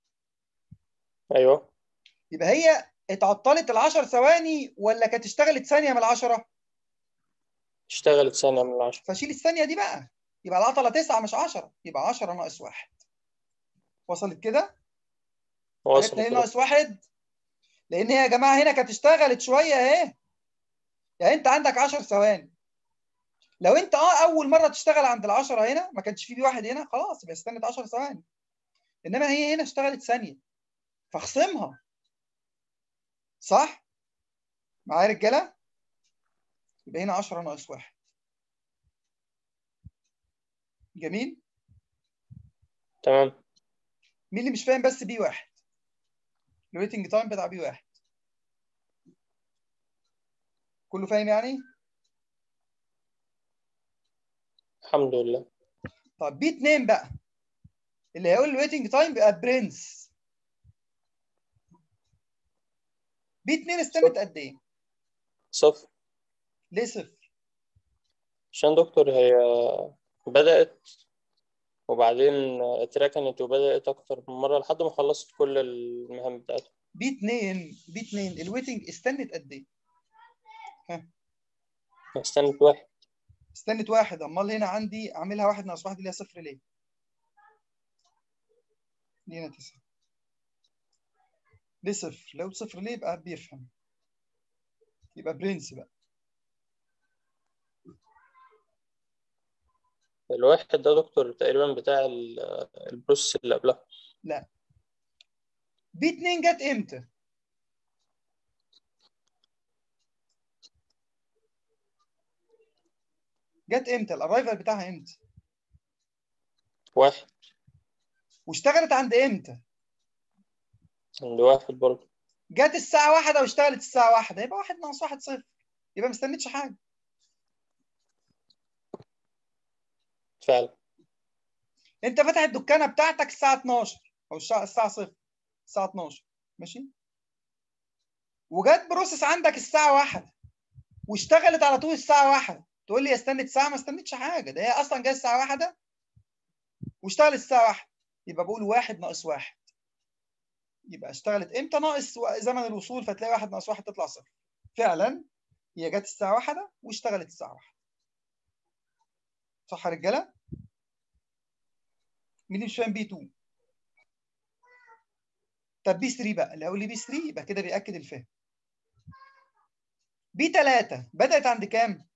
ايوه يبقى هي اتعطلت ال 10 ثواني ولا كانت اشتغلت ثانيه من العشرة اشتغلت ثانية من العشرة فشيل الثانيه دي بقى يبقى العطله 9 مش 10 يبقى 10 ناقص 1 وصلت كده؟ وصلت عرفنا ليه كده. ناقص 1 لان هي يا جماعه هنا كانت اشتغلت شويه اهي يعني انت عندك 10 ثواني لو انت اه اول مره تشتغل عند ال10 هنا ما كانش في بي واحد هنا خلاص يبقى استنت 10 ثواني انما هي هنا اشتغلت ثانيه فاخصمها صح معايا يا رجاله يبقى هنا 10 ناقص 1 جميل تمام مين اللي مش فاهم بس بي واحد الويتنج تايم بتاع بي واحد كله فاهم يعني الحمد لله طب بي 2 بقى اللي هيقول الويتنج تايم بيبقى برنس بي 2 استنت قد ايه صفر ليه صفر عشان دكتور هي بدأت وبعدين اتركنت وبدأت أكتر من مرة لحد ما خلصت كل المهام بتاعتها بي 2 بي 2 الويتنج استنت قد ايه استنت واحد استنت واحد امال هنا عندي اعملها واحد ناقص واحد اللي هي صفر ليه؟ دي هنا تسعة ليه صفر؟ لو صفر ليه يبقى بيفهم يبقى برنس بقى الواحد ده دكتور تقريبا بتاع ال- البروسيس اللي قبلها لا بي 2 جت امتى؟ جت امتى؟ الارايفل بتاعها امتى؟ واحد واشتغلت عند امتى؟ عند واحد برضه جت الساعة واحدة واشتغلت الساعة واحدة يبقى واحد ناقص واحد صفر يبقى ما استنتش حاجة فعلا انت فاتح الدكانة بتاعتك الساعة 12 او الساعة الساعة صفر الساعة 12 ماشي وجت بروسيس عندك الساعة واحدة واشتغلت على طول الساعة واحدة تقول لي استنت ساعة ما استنتش حاجة ده هي أصلا جاية الساعة واحدة واشتغلت الساعة واحدة يبقى بقول واحد ناقص واحد يبقى اشتغلت امتى ناقص و- زمن الوصول فتلاقي واحد ناقص واحد تطلع صفر فعلا هي جت الساعة واحدة واشتغلت الساعة واحدة صح يا رجالة؟ مين اللي مش فاهم بي 2 طب بي 3 بقى اللي هيقول لي بي 3 يبقى كده بيأكد الفهم بي 3 بدأت عند كام؟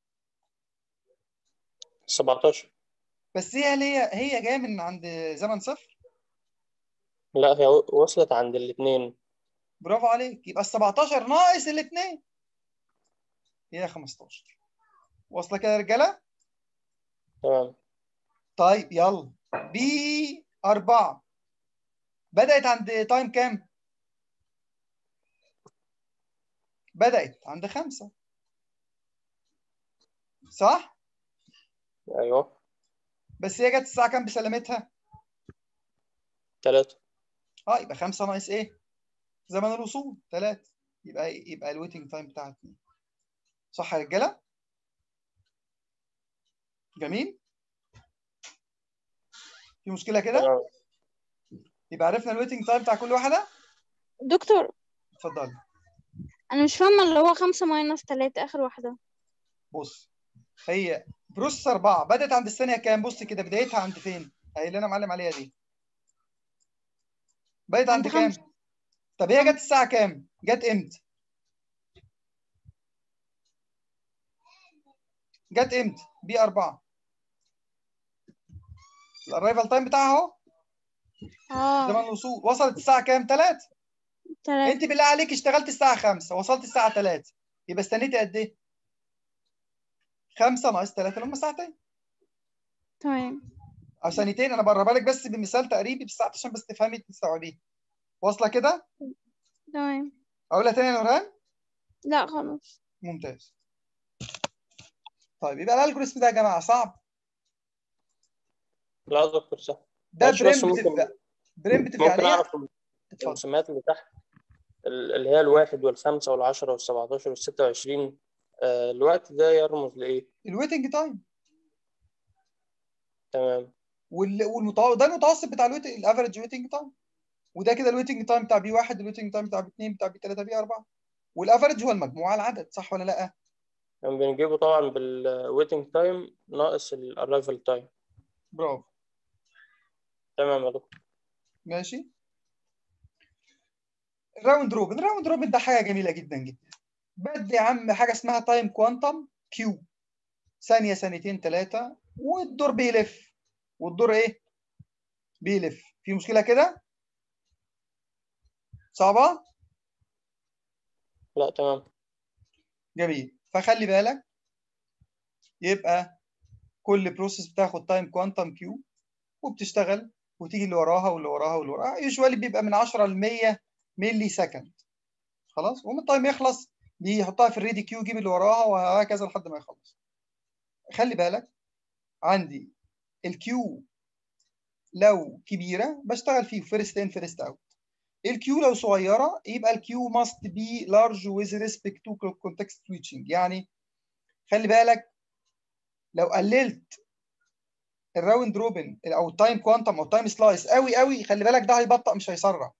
17 بس هي هي هي جايه من عند زمن صفر لا هي وصلت عند الاتنين برافو عليك يبقى ال 17 ناقص الاثنين هي 15 واصله كده يا رجاله؟ تمام طيب يلا بي 4 بدأت عند تايم كام؟ بدأت عند خمسة صح؟ أيوه بس هي جت الساعة كام بسلامتها؟ تلاتة اه يبقى خمسة ناقص ايه؟ زمن الوصول ثلاثة يبقى يبقى الويتنج تايم بتاعها اتنين صح يا رجالة؟ جميل؟ في مشكلة كده؟ تمام يبقى عرفنا الويتنج تايم بتاع كل واحدة؟ دكتور اتفضلي انا مش فاهمه اللي هو خمسة ماينس تلاتة اخر واحدة بص هي بروسيس 4 بدأت عند الثانية كام؟ بص كده بدايتها عند فين؟ اهي اللي انا معلم عليها دي بدأت عند عند كام؟ خمسة. طب هي جت الساعة كام؟ جت امتى؟ جت امتى؟ بي 4 الاررايفل تايم بتاعها اهو زمن اه الوصول وصلت الساعة كام؟ 3 تلاتة انت بالله عليك اشتغلت الساعة 5 وصلت الساعة 3 يبقى استنيتي قد ايه؟ 5 ناقص 3 اللي هم ساعتين تمام او ثانيتين انا بقربها لك بس بمثال تقريبي بالساعات عشان بس تفهمي تستوعبيه واصله كده؟ تمام اقولها تاني يا نورهان؟ لا خلاص ممتاز طيب يبقى الالجوريثم ده يا جماعه صعب لا يا دكتور صح ده معلش بس بريمتيف ممكن- بقى بريمتيف ممكن يعني ايه؟ أعرف اتفضل الرسومات اللي تحت ال- اللي هي الواحد والخمسة والعشرة والسبعتاشر والستة وعشرين آه، الوقت ده يرمز لإيه؟ الويتنج تايم تمام وال... والمتو... ده المتوسط بتاع الويت الافريج ويتنج تايم وده كده الويتنج تايم بتاع بي 1 الويتنج تايم بتاع بي 2 بتاع بي 3 بي 4 والافريج هو المجموع على العدد صح ولا لا؟ يعني بنجيبه طبعا بالويتنج تايم ناقص الأرايفل تايم برافو تمام يا دكتور ماشي الراوند روبن الراوند روبن ده حاجه جميله جدا جدا بدي يا عم حاجه اسمها تايم كوانتم كيو ثانيه ثانيتين ثلاثه والدور بيلف والدور ايه بيلف في مشكله كده صعبه لا تمام جميل فخلي بالك يبقى كل بروسيس بتاخد تايم كوانتم كيو وبتشتغل وتيجي اللي وراها واللي وراها واللي وراها يوجوالي بيبقى من 10 ل 100 ملي سكند خلاص ومن التايم يخلص دي يحطها في الريدي كيو يجيب اللي وراها وهكذا لحد ما يخلص خلي بالك عندي الكيو لو كبيره بشتغل فيه فيرست ان فيرست اوت الكيو لو صغيره يبقى الكيو must be large with respect to context switching يعني خلي بالك لو قللت الراوند روبن او التايم كوانتم او التايم سلايس قوي قوي خلي بالك ده هيبطأ مش هيسرع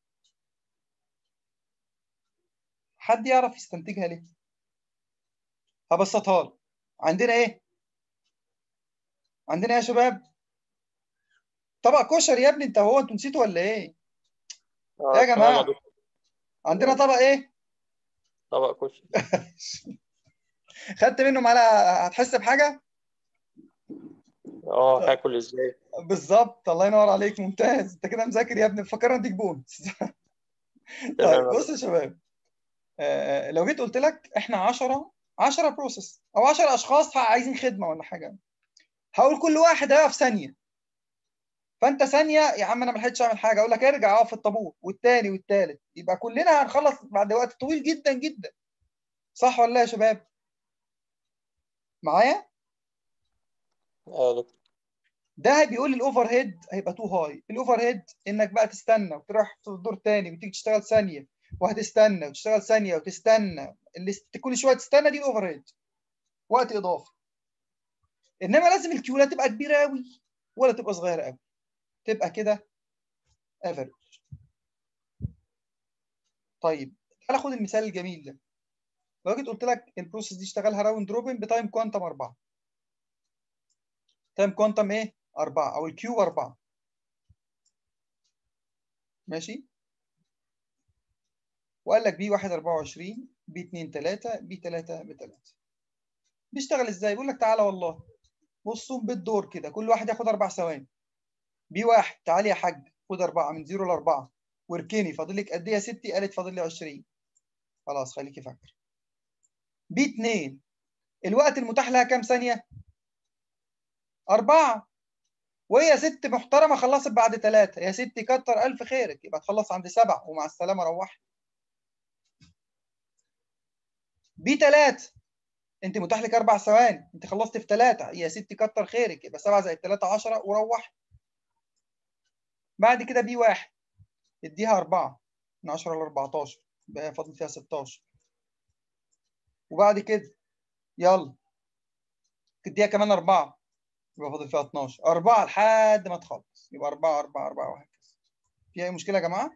حد يعرف يستنتجها ليه هبسطها لك عندنا ايه عندنا ايه يا شباب طبق كشري يا ابني انت هو انتوا نسيتوا ولا ايه آه، يا تمام جماعة. دكتور. عندنا طبق ايه طبق كشري خدت منه معلقه هتحس بحاجه اه هاكل ازاي بالظبط الله ينور عليك ممتاز انت كده مذاكر يا ابني فكرنا اديك بونس طيب تمام بص يا شباب آه، لو جيت قلت لك احنا 10 10 بروسيس او 10 اشخاص عايزين خدمه ولا حاجه هقول كل واحد هيقف ثانيه فانت ثانيه يا عم انا ما لحقتش اعمل حاجه اقول لك ارجع اقف في الطابور والتاني والتالت يبقى كلنا هنخلص بعد وقت طويل جدا جدا صح ولا لا يا شباب معايا اه يا دكتور ده بيقول الاوفر هيد هيبقى تو هاي الاوفر هيد انك بقى تستنى وتروح في الدور تاني وتيجي تشتغل ثانيه وهتستنى وتشتغل ثانيه وتستنى اللي است- كل شويه تستنى دي الاوفر هيد وقت اضافي انما لازم الكيو لا تبقى كبيره قوي ولا تبقى صغيره قوي تبقى كده افريج طيب تعالى خد المثال الجميل ده لو جيت قلت لك البروسيس دي اشتغلها راوند روبن بتايم كوانتم 4 تايم كوانتم ايه 4 او الكيو 4 ماشي وقال لك بي 1 24 بي 2 3 بي 3 ب 3 بيشتغل ازاي بيقول لك تعالى والله بصوا بالدور كده كل واحد ياخد اربع ثواني بي واحد تعالي يا حاج خد اربعه من 0 ل 4 واركني فاضل لك قد ايه يا ستي قالت فاضل لي 20 خلاص خليكي فاكره بي 2 الوقت المتاح لها كام ثانيه أربعة وهي ست محترمة خلصت بعد ثلاثة يا ستي كتر ألف خيرك يبقى تخلص عند سبعة ومع السلامة روحي بي ثلاثة أنت متاح لك أربع ثواني أنت خلصت في ثلاثة يا ستي كتر خيرك يبقى سبعة زائد ثلاثة عشرة وروحي بعد كده بي واحد اديها أربعة من 10 ل 14 يبقى فاضل فيها 16 وبعد كده يلا تديها كمان أربعة يبقى فاضل فيها 12 أربعة لحد ما تخلص يبقى أربعة أربعة أربعة وهكذا في أي مشكلة يا جماعة؟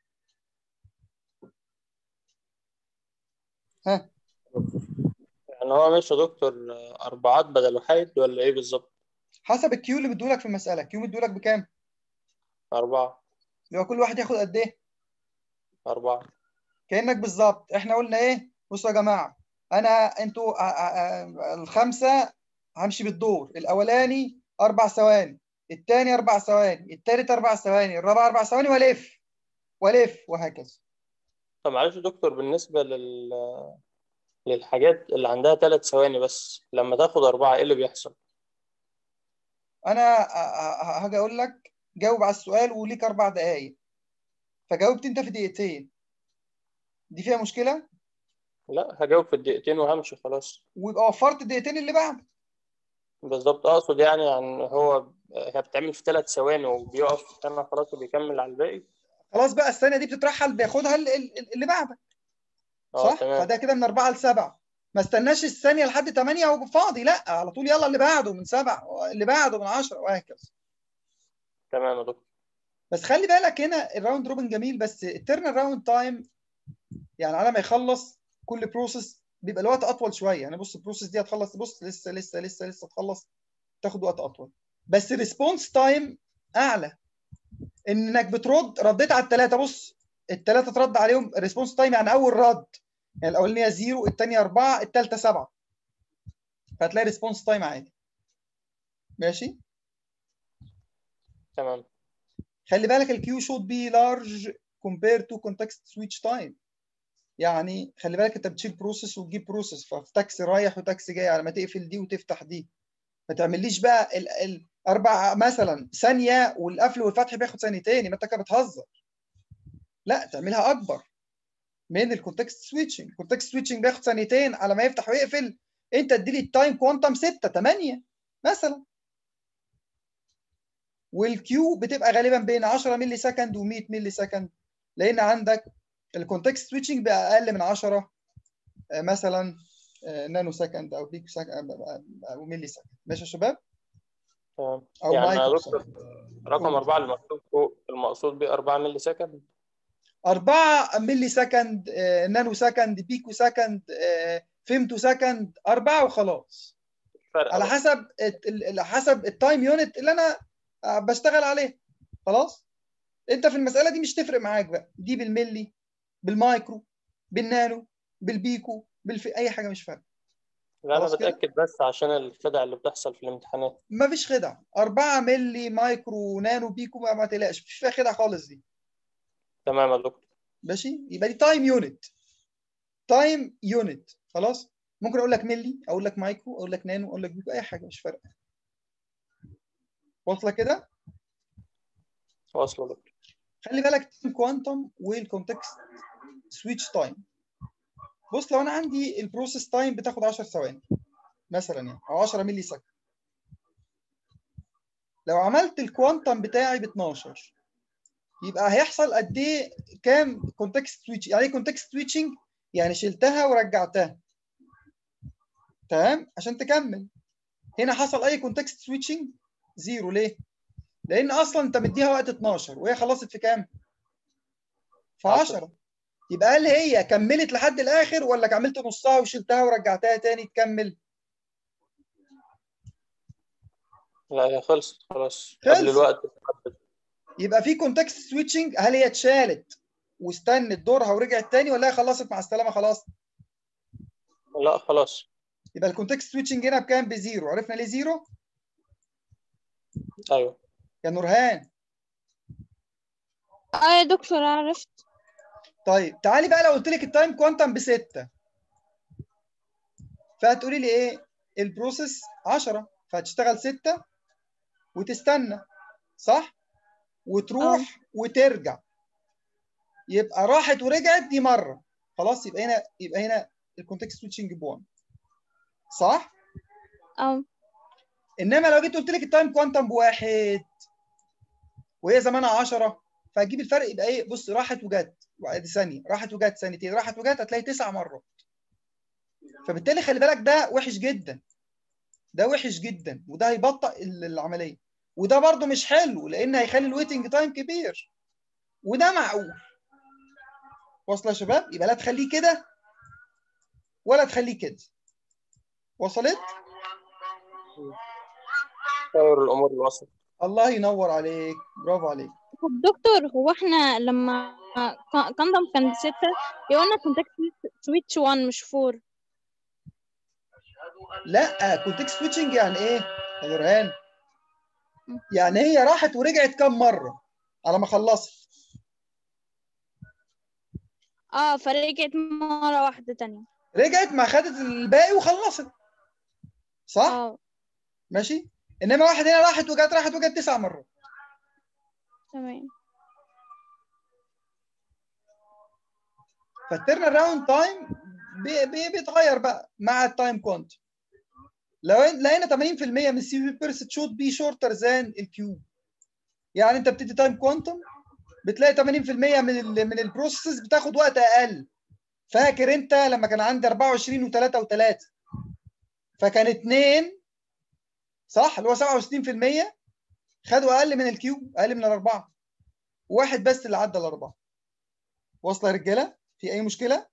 ها يعني هو ماشي يا دكتور أربعات بدل واحد ولا إيه بالظبط؟ حسب الكيو اللي مديهولك في المسألة الكيو مديهولك بكام؟ أربعة يبقى كل واحد ياخد قد إيه؟ أربعة كأنك بالظبط إحنا قلنا إيه؟ بصوا يا جماعة أنا أنتوا آ- آ- آ- الخمسة همشي بالدور الأولاني أربع ثواني الثاني أربع ثواني الثالث أربع ثواني الرابع أربع ثواني وألف وألف وهكذا طب معلش يا دكتور بالنسبة لل للحاجات اللي عندها ثلاث ثواني بس لما تاخد أربعة إيه اللي بيحصل؟ انا ه- ه- هاجي اقول لك جاوب على السؤال وليك اربع دقائق فجاوبت انت في دقيقتين دي فيها مشكله لا هجاوب في الدقيقتين وهمشي خلاص ويبقى وفرت الدقيقتين اللي بعد بالظبط أقصد يعني عن هو هي بتعمل في ثلاث ثواني وبيقف أنا خلاص وبيكمل على الباقي خلاص بقى الثانيه دي بتترحل بياخدها ال- ال- اللي بعدك اه صح تمام فده كده من اربعه لسبعه ما استناش الثانيه لحد ثمانيه وهو فاضي لا على طول يلا اللي بعده من سبعه اللي بعده من 10 وهكذا تمام يا دكتور بس خلي بالك هنا الراوند روبن جميل بس الترن راوند تايم يعني على ما يخلص كل بروسيس بيبقى الوقت اطول شويه يعني بص البروسيس دي هتخلص بص لسه لسه لسه لسه تخلص تاخد وقت اطول بس الريسبونس تايم اعلى انك بترد رديت على الثلاثه بص الثلاثه ترد عليهم الريسبونس تايم يعني اول رد يعني الاولانيه زيرو الثانيه اربعه الثالثه سبعه فهتلاقي ريسبونس تايم عادي ماشي تمام خلي بالك الكيو should be large compared to context switch time يعني خلي بالك انت بتشيل بروسيس وتجيب بروسيس ففي تاكسي رايح وتاكسي جاي على ما تقفل دي وتفتح دي ما تعمليش بقى ال- ال- اربع مثلا ثانيه والقفل والفتح بياخد ثانيتين يبقى انت كده بتهزر لا تعملها اكبر من الكونتكست سويتشنج الكونتكست سويتشنج بياخد ثانيتين على ما يفتح ويقفل انت اديلي التايم كوانتم 6 8 مثلا والكيو بتبقى غالبا بين 10 ملي سكند و100 ملي سكند لان عندك الكونتكست سويتشنج بقى اقل من 10 آه، مثلا آه، نانو سكند او بيكو سكند او ملي سكند ماشي يا شباب تمام او يعني يا مايكرو دكتور سكند رقم أربعة اللي مكتوب فوق المقصود بيه 4 ملي سكند 4 ملي سكند آه، نانو سكند بيكو سكند آه، فيمتو سكند 4 وخلاص فرق على بس. حسب الت- ال- على حسب التايم يونت اللي انا آه، بشتغل عليه خلاص انت في المساله دي مش تفرق معاك بقى دي بالملي بالمايكرو بالنانو بالبيكو بالفي اي حاجه مش فارقه لا أنا خلاص كده؟ بتأكد بس عشان الخدع اللي بتحصل في الامتحانات مفيش خدع 4 ملي مايكرو نانو بيكو ما, ما تقلقش مفيش فيها خدع خالص دي تمام يا دكتور ماشي يبقى دي تايم يونت تايم يونت خلاص ممكن اقول لك ملي اقول لك مايكرو اقول لك نانو اقول لك بيكو اي حاجه مش فارقه واصله كده واصلة يا دكتور خلي بالك تايم كوانتم والكونتكست سويتش تايم بص لو انا عندي البروسيس تايم بتاخد 10 ثواني مثلا يعني او 10 ملي سكند لو عملت الكوانتم بتاعي ب 12 يبقى هيحصل قد ايه كام كونتكست سويتش يعني ايه كونتكست سويتشنج يعني شلتها ورجعتها تمام عشان تكمل هنا حصل اي كونتكست سويتشنج زيرو ليه لان اصلا انت مديها وقت 12 وهي خلصت في كام في 10 يبقى هل هي كملت لحد الاخر ولا كملت نصها وشلتها ورجعتها تاني تكمل لا هي خلصت خلاص خلصت. قبل الوقت المحدد. يبقى في كونتكست سويتشنج هل هي اتشالت واستنت دورها ورجعت تاني ولا هي خلصت مع السلامه خلاص لا خلاص يبقى الكونتكست سويتشنج هنا بكام بزيرو عرفنا ليه زيرو أيوه يا نورهان اه يا دكتور عرفت طيب تعالي بقى لو قلت لك التايم كوانتم بستة فهتقولي لي ايه البروسيس 10 فهتشتغل 6 وتستنى صح وتروح وترجع يبقى راحت ورجعت دي مره خلاص يبقى هنا يبقى هنا الكونتكست سويتشنج ب 1 صح اه انما لو جيت قلت لك التايم كوانتم بواحد وهي زمانها 10 فهتجيب الفرق يبقى ايه بص راحت وجت وادي ثانيه راحت وجت ثانيتين راحت وجت هتلاقي تسع مرات فبالتالي خلي بالك ده وحش جدا ده وحش جدا وده هيبطئ ال- العمليه وده برده مش حلو لان هيخلي الويتنج تايم كبير وده معقول واصله يا شباب يبقى لا تخليه كده ولا تخليه كده وصلت خير الأمور الوسط الله ينور عليك برافو عليك طب دكتور هو احنا لما كاندم كان ستة يقولنا كونتاكت سويتش 1 مش 4 لا كونتكست سويتشنج يعني ايه يا نورهان يعني هي راحت ورجعت كام مره على ما خلصت اه فرجعت مرة واحدة تانية رجعت ما خدت الباقي وخلصت صح اه ماشي انما واحد هنا راحت وجت راحت وجت تسع مرات تمام فالترن اراوند تايم بيتغير بقى مع التايم كونت لو إن- لقينا 80% من السي في بيرست شوت بي شورتر ذان الكيوب يعني انت بتدي تايم كوانتم بتلاقي 80% من ال من البروسيسز بتاخد وقت اقل فاكر انت لما كان عندي 24 و3 و3 فكان اتنين صح اللي هو 67% خدوا اقل من الكيوب اقل من الاربعه واحد بس اللي عدى الاربعه واصله يا رجاله في اي مشكله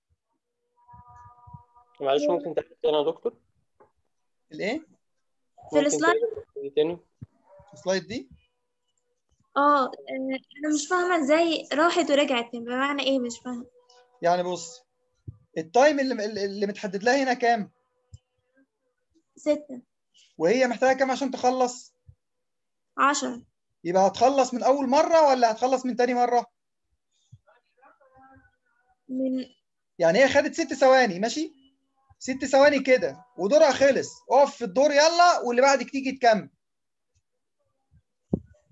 معلش ممكن تعيد تاني يا دكتور الايه في ممكن السلايد تعيد تاني السلايد دي اه آه، انا مش فاهمه ازاي راحت ورجعت بمعنى ايه مش فاهمه يعني بص التايم اللي اللي متحدد لها هنا كام ستة وهي محتاجه كام عشان تخلص عشرة يبقى هتخلص من اول مره ولا هتخلص من تاني مره من يعني هي خدت ست ثواني ماشي ست ثواني كده ودورها خلص اقف في الدور يلا واللي بعدك تيجي تكمل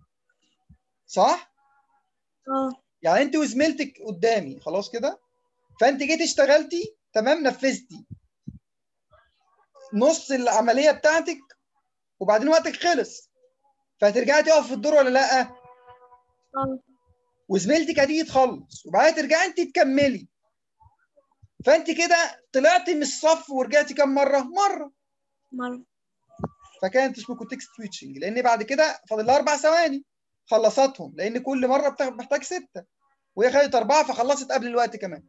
صح اه يعني انت وزميلتك قدامي خلاص كده فانت جيت اشتغلتي تمام نفذتي نص العمليه بتاعتك وبعدين وقتك خلص فهترجعي تقف في الدور ولا لا اه وزميلتك هتيجي تخلص وبعدين ترجعي انت تكملي فانت كده طلعتي من الصف ورجعتي كم مره مره مرة فكانت اسمه كونتكست سويتشنج لان بعد كده فاضل لها اربع ثواني خلصتهم لان كل مره بتاخد محتاج سته وهي خدت اربعه فخلصت قبل الوقت كمان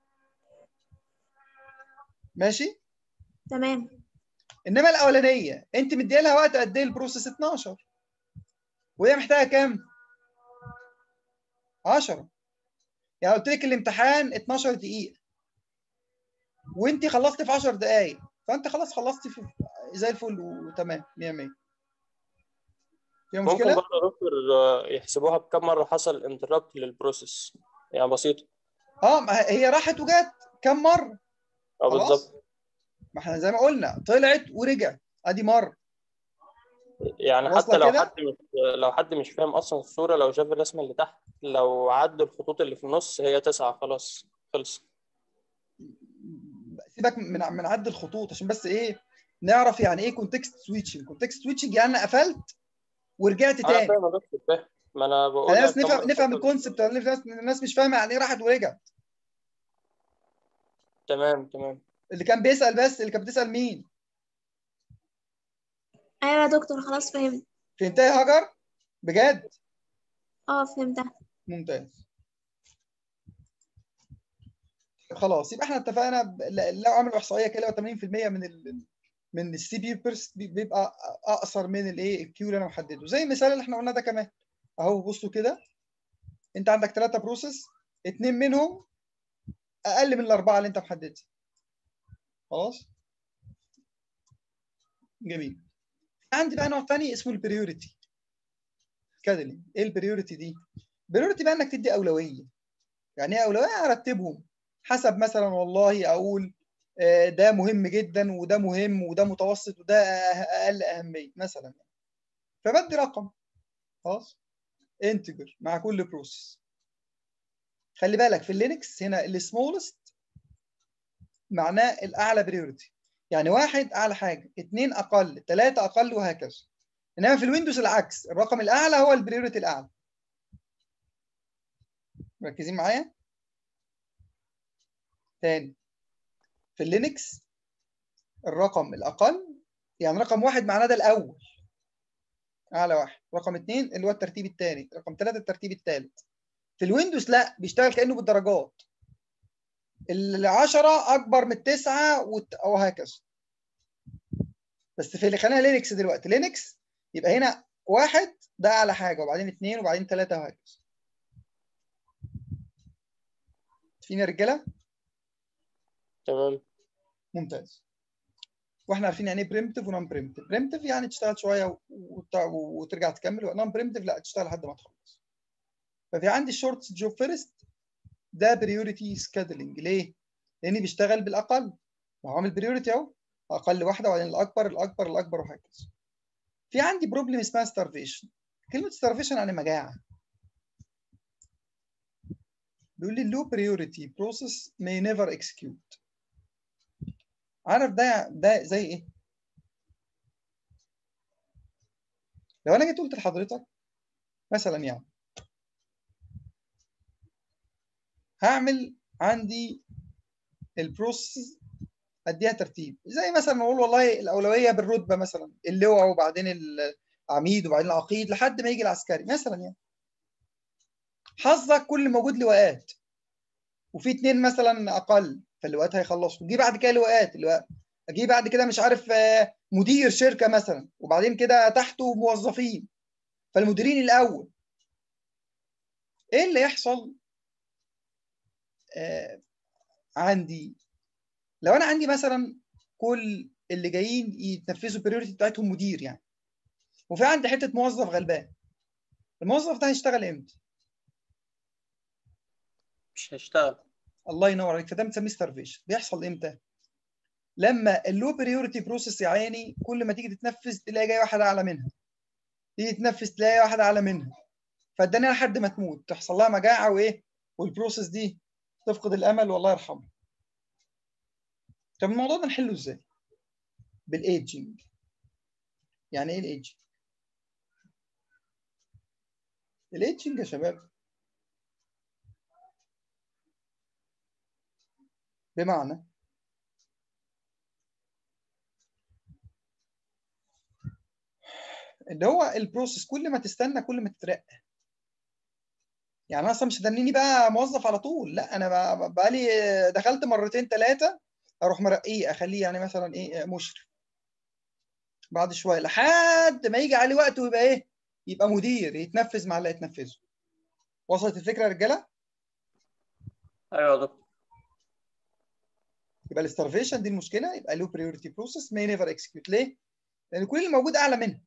ماشي تمام انما الاولانيه انت مديها لها وقت قد ايه البروسيس 12 وهي محتاجه كام 10 يعني قلت لك الامتحان 12 دقيقه وانت خلصتي في 10 دقائق فانت خلاص خلصتي في زي الفل وتمام 100 100 فيها ممكن مشكله برضه يا دكتور آه، يحسبوها بكم مرة حصل انتربت للبروسيس يعني بسيطة اه ما هي راحت وجت كم مره اه خلاص. بالظبط ما احنا زي ما قلنا طلعت ورجعت ادي مره يعني واصلة حتى لو كده؟ حد مش لو حد مش فاهم اصلا الصورة لو شاف الرسمة اللي تحت لو عدوا الخطوط اللي في النص هي تسعة خلاص خلص سيبك من من عد الخطوط عشان بس ايه نعرف يعني ايه كونتكست سويتشنج كونتكست سويتشنج يعني انا قفلت ورجعت انا تاني فاهم يا دكتور فاهم ما انا بقول انا بس لك نفهم كم- نفهم كم- الكونسبت الناس الناس مش فاهمه يعني ايه راحت ورجعت تمام تمام اللي كان بيسال بس اللي كانت بتسال مين ايوه يا دكتور خلاص فهمت فهمتها يا هاجر بجد اه فهمتها ممتاز خلاص يبقى احنا اتفقنا ب- ل- لو عملوا احصائيه كده 80% من ال من السي بي بيرس بيبقى اقصر من الايه الكيو اللي انا محدده زي المثال اللي احنا قلناه ده كمان اهو بصوا كده انت عندك ثلاثه بروسيس اثنين منهم اقل من الاربعه اللي انت محددها خلاص جميل عندي بقى نوع ثاني اسمه البريوريتي كادلين ايه البريوريتي دي بريوريتي بقى انك تدي اولويه يعني ايه اولويه ارتبهم حسب مثلا والله اقول آه، ده مهم جدا وده مهم وده متوسط وده أه- اقل اهميه مثلا فبدي رقم خلاص انتجر مع كل بروسيس خلي بالك في اللينكس هنا السمولست معناه الاعلى بريوريتي يعني واحد اعلى حاجه اثنين اقل ثلاثه اقل وهكذا انما في الويندوز العكس الرقم الاعلى هو البريوريتي الاعلى مركزين معايا تاني في اللينكس الرقم الاقل يعني رقم واحد معناه ده الاول اعلى واحد رقم اثنين اللي هو الترتيب الثاني رقم ثلاثه الترتيب الثالث في الويندوز لا بيشتغل كانه بالدرجات العشرة أكبر من التسعة وت- وهكذا بس في اللي خلينا لينكس دلوقتي لينكس يبقى هنا واحد ده أعلى حاجة وبعدين اثنين وبعدين ثلاثة وهكذا فينا رجالة تمام ممتاز واحنا عارفين يعني ايه بريمتيف ونون بريمتيف بريمتيف يعني تشتغل شويه وت- وترجع تكمل ونون بريمتيف لا تشتغل لحد ما تخلص ففي عندي الشورت جوب فيرست ده بريوريتي سكادلينج ليه؟ لان بيشتغل بالاقل ما هو عامل بريوريتي اهو اقل واحده وبعدين الاكبر الاكبر الاكبر وهكذا في عندي بروبلم اسمها ستارفيشن كلمه ستارفيشن يعني مجاعه بيقول لي low priority process may never execute عارف ده ده زي ايه؟ لو انا جيت قلت لحضرتك مثلا يعني هعمل عندي البروسيس اديها ترتيب زي مثلا نقول والله الاولويه بالرتبه مثلا اللواء وبعدين العميد وبعدين العقيد لحد ما يجي العسكري مثلا يعني حظك كل موجود لواءات وفي اتنين مثلا اقل فاللواءات هيخلصوا جه بعد كده لواءات اللواء جه بعد كده مش عارف آه، مدير شركه مثلا وبعدين كده تحته موظفين فالمديرين الاول ايه اللي يحصل آه عندي لو انا عندي مثلا كل اللي جايين يتنفذوا البريوريتي بتاعتهم مدير يعني وفي عندي حته موظف غلبان الموظف ده هيشتغل امتى؟ مش هيشتغل الله ينور عليك فده بنسميه ستارفيشن بيحصل امتى؟ لما اللو بريوريتي بروسيس يا عيني كل ما تيجي تتنفذ تلاقي جاي واحده اعلى منها تيجي تنفذ تلاقي واحده اعلى منها فاداني لحد ما تموت تحصل لها مجاعه وايه؟ والبروسيس دي تفقد الامل والله يرحمه طب الموضوع ده نحله ازاي بالايدجنج يعني ايه الايدجنج الايدجنج يا شباب بمعنى اللي هو البروسيس كل ما تستنى كل ما تترقى يعني انا اصلا مش هتنيني بقى موظف على طول لا انا بقى, بقى لي دخلت مرتين ثلاثه اروح مرقيه اخليه يعني مثلا ايه مشرف بعد شويه لحد ما يجي عليه وقت ويبقى ايه يبقى مدير يتنفذ مع اللي يتنفذه وصلت الفكره يا رجاله ايوه يا دكتور يبقى الاسترفيشن دي المشكله يبقى له بريورتي بروسيس may never execute ليه؟ لان كل اللي موجود اعلى منها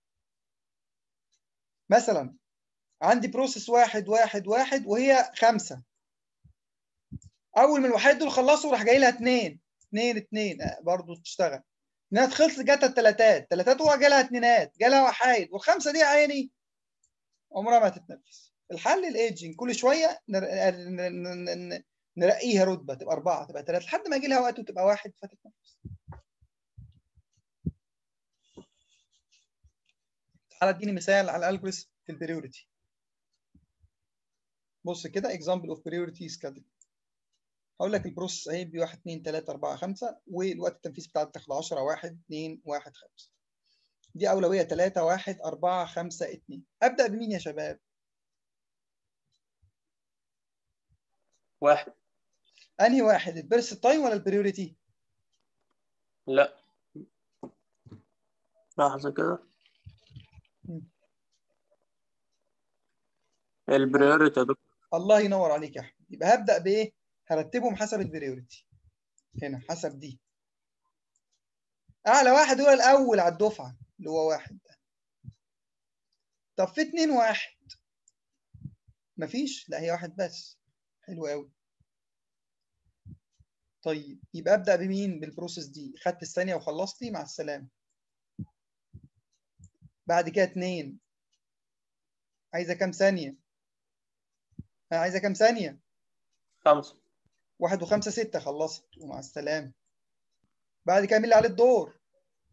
مثلا عندي بروسيس واحد واحد واحد وهي خمسه اول ما الوحيد دول خلصوا راح جاي لها اثنين اثنين اثنين برضه تشتغل انها خلصت جاتها الثلاثات ثلاثات وراح جالها اثنينات جالها وحايد والخمسه دي عيني عمرها ما تتنفس الحل الايدجنج كل شويه نر... نرقيها رتبه تبقى اربعه تبقى ثلاثه لحد ما يجي لها وقت وتبقى واحد فتتنفس تعالى اديني مثال على الالجوريثم في البريوريتي بص كده example of priority scheduling هقول لك البروسيس اهي ب 1 2 3 4 5 والوقت التنفيذ بتاعها تاخد 10 1 2 1 5 دي اولويه 3 1 4 5 2 ابدا بمين يا شباب؟ واحد انهي واحد البيرست تايم ولا البريوريتي؟ لا لحظة كده البريوريتي يا دكتور الله ينور عليك يا احمد يبقى هبدا بايه؟ هرتبهم حسب البريوريتي هنا حسب دي اعلى واحد هو الاول على الدفعه اللي هو واحد ده طب في اتنين واحد مفيش لا هي واحد بس حلو قوي طيب يبقى ابدا بمين بالبروسيس دي خدت الثانيه وخلصتي مع السلامه بعد كده اتنين عايزه كام ثانيه عايزه كام ثانيه خمسة واحد وخمسة ستة خلصت ومع السلامة بعد كده مين اللي عليه الدور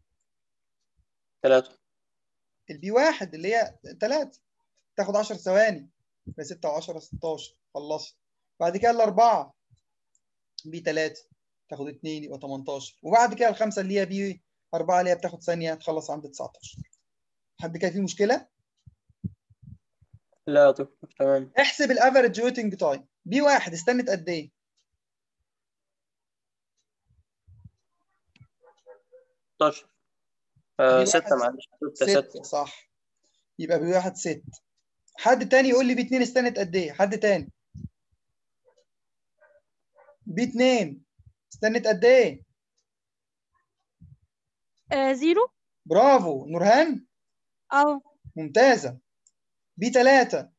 ثلاثة البي واحد اللي هي تلاتة تاخد 10 ثواني يبقى 6 و10 16 خلصت بعد كده الأربعة بي 3 تاخد 2 يبقى 18 وبعد كده الخمسة اللي هي بي 4 اللي هي بتاخد ثانية تخلص عند 19 حد كده في مشكلة؟ لا يا دكتور تمام احسب الافريج ويتنج تايم بي واحد استنت قد ايه؟ 16 آه بي ستة واحد معلش ستة ستة صح يبقى بي واحد ست حد تاني يقول لي بي اتنين استنت قد ايه؟ حد تاني بي اتنين استنت قد ايه؟ آه زيرو برافو نورهان اه ممتازة بي تلاتة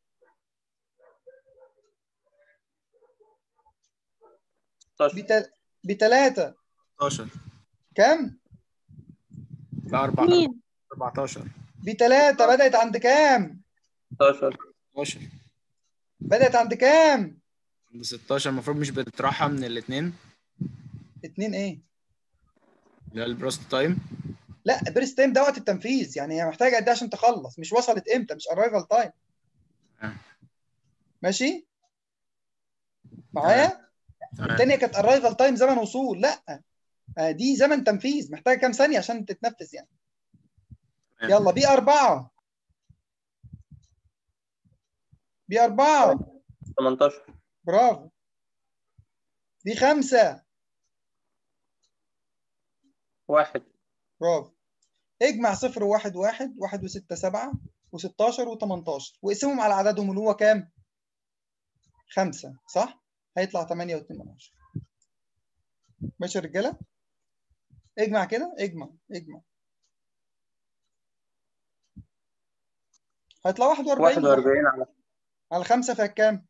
ستاشر بي تل... بي تلاتة 16 كام؟ لا 4 مين 14 بي تلاتة بدأت عند كام؟ ستاشر 16 بدأت عند كام؟ عند 16 المفروض مش بتتراحى من الاثنين اتنين ايه؟ اللي هي البروست تايم لا بيرست تايم ده وقت التنفيذ يعني هي محتاجة قد ايه عشان تخلص مش وصلت امتى مش ارايفل تايم آه. ماشي؟ معايا؟ تمام التانية كانت ارايفل تايم زمن وصول لا آه، دي زمن تنفيذ محتاجة كام ثانية عشان تتنفذ يعني تمام. يلا بي أربعة بي أربعة 18 برافو بي خمسة واحد برافو اجمع صفر وواحد واحد واحد وستة سبعة وستاشر وتمنتاشر واقسمهم على عددهم اللي هو كام؟ خمسة صح؟ هيطلع تمانية واتنين من عشرة ماشي يا رجالة؟ اجمع كده اجمع اجمع هيطلع واحد وأربعين 41 على على خمسة فيها كام؟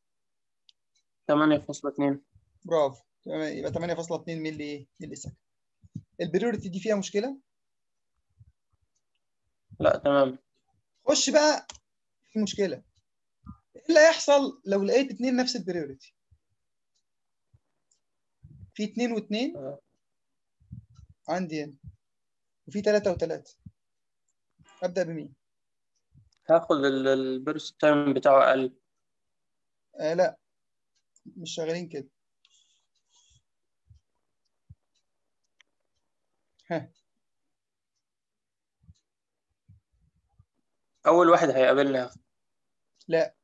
8.2 برافو تمام، يبقى 8.2 مللي ايه؟ مللي سكند البريورتي دي فيها مشكلة؟ لا تمام خش بقى في مشكلة ايه اللي هيحصل لو لقيت اتنين نفس البريورتي؟ في اتنين واتنين آه. عندي هنا وفي تلاتة وتلاتة ابدا بمين؟ هاخد ال- البيرست تايم بتاعه أقل آه لا مش شغالين كده ها أول واحد هيقابلني هاخد لا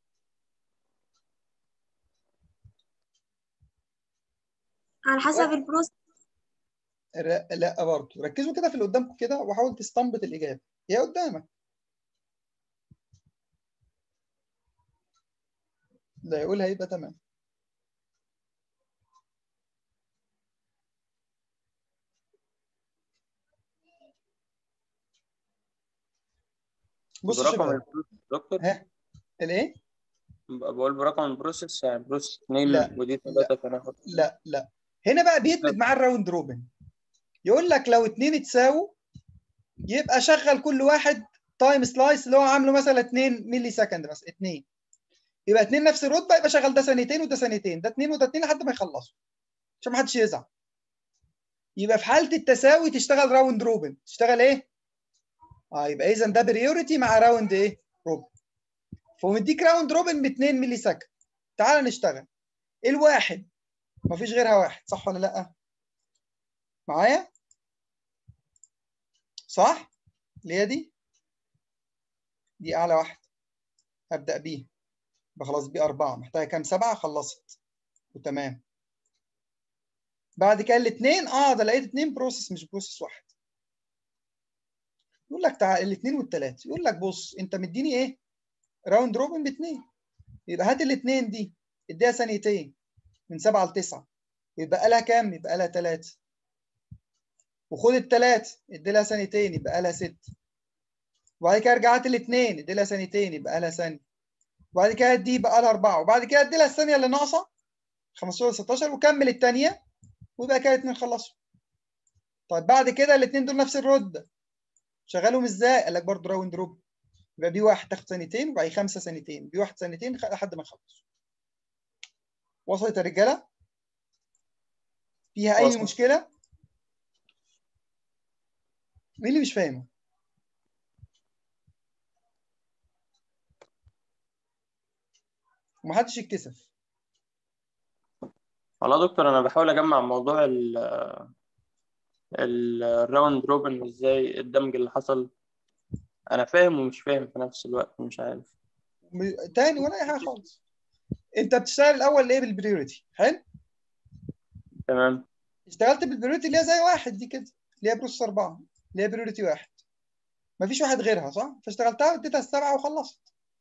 على حسب البروسيس لا, لا برضه ركزوا كده في اللي قدامكم كده وحاول تستنبط الإجابة هي قدامك لا يقول هيبقى تمام بصوا يا برقم شباب البروسيس دكتور ها الايه؟ بقول برقم البروسيس يعني بروسيس اتنين لا، ودي تلاتة فناخد لا لا هنا بقى بيدمج معاه الراوند روبن يقول لك لو اتنين اتساووا يبقى شغل كل واحد تايم سلايس اللي هو عامله مثلا 2 ملي سكند بس 2 يبقى اتنين نفس الرتبه يبقى شغل ده ثانيتين وده ثانيتين ده اتنين وده اتنين لحد ما يخلصوا عشان ما حدش يزعل يبقى في حاله التساوي تشتغل راوند روبن تشتغل ايه؟ اه يبقى اذا ده بريوريتي مع راوند ايه؟ روبن فمديك راوند روبن ب 2 ملي سكند تعال نشتغل الواحد مفيش غيرها واحد صح ولا لا؟ معايا؟ صح؟ اللي هي دي دي اعلى واحده ابدا بيها يبقى خلاص بي أربعة محتاجة كام سبعة خلصت وتمام بعد كده الاثنين اه ده لقيت اثنين بروسيس مش بروسيس واحد يقول لك تعال الاثنين والثلاث يقول لك بص انت مديني ايه راوند روبن باثنين يبقى هات الاثنين دي اديها ثانيتين من سبعة لتسعة يبقى لها كام يبقى لها ثلاثة وخد الثلاث ادي لها ثانيتين يبقى لها ست وبعد كده رجعت الاثنين ادي لها ثانيتين يبقى لها ثانية وبعد كده دي بقى لها أربعة وبعد كده ادي لها الثانية اللي ناقصة 15 16 وكمل الثانية ويبقى كده الاثنين خلصوا طيب بعد كده الاثنين دول نفس الرتبة شغالهم ازاي؟ قال لك برضه راوند روب يبقى بي واحد تاخد ثانيتين وبعد خمسة ثانيتين بي واحد ثانيتين لحد ما يخلص وصلت يا رجالة؟ فيها أي وصلت. مشكلة؟ مين اللي مش فاهمه؟ ومحدش يتكسف والله يا دكتور أنا بحاول أجمع موضوع ال ال- الراوند روبن ازاي الدمج اللي حصل أنا فاهم ومش فاهم في نفس الوقت مش عارف م- تاني ولا اي حاجه خالص انت بتشتغل الاول ايه بالبريوريتي حلو تمام اشتغلت بالبريوريتي اللي هي زي واحد دي كده اللي هي بروسس اربعه اللي هي بريوريتي واحد مفيش واحد غيرها صح فاشتغلتها واديتها السبعه وخلصت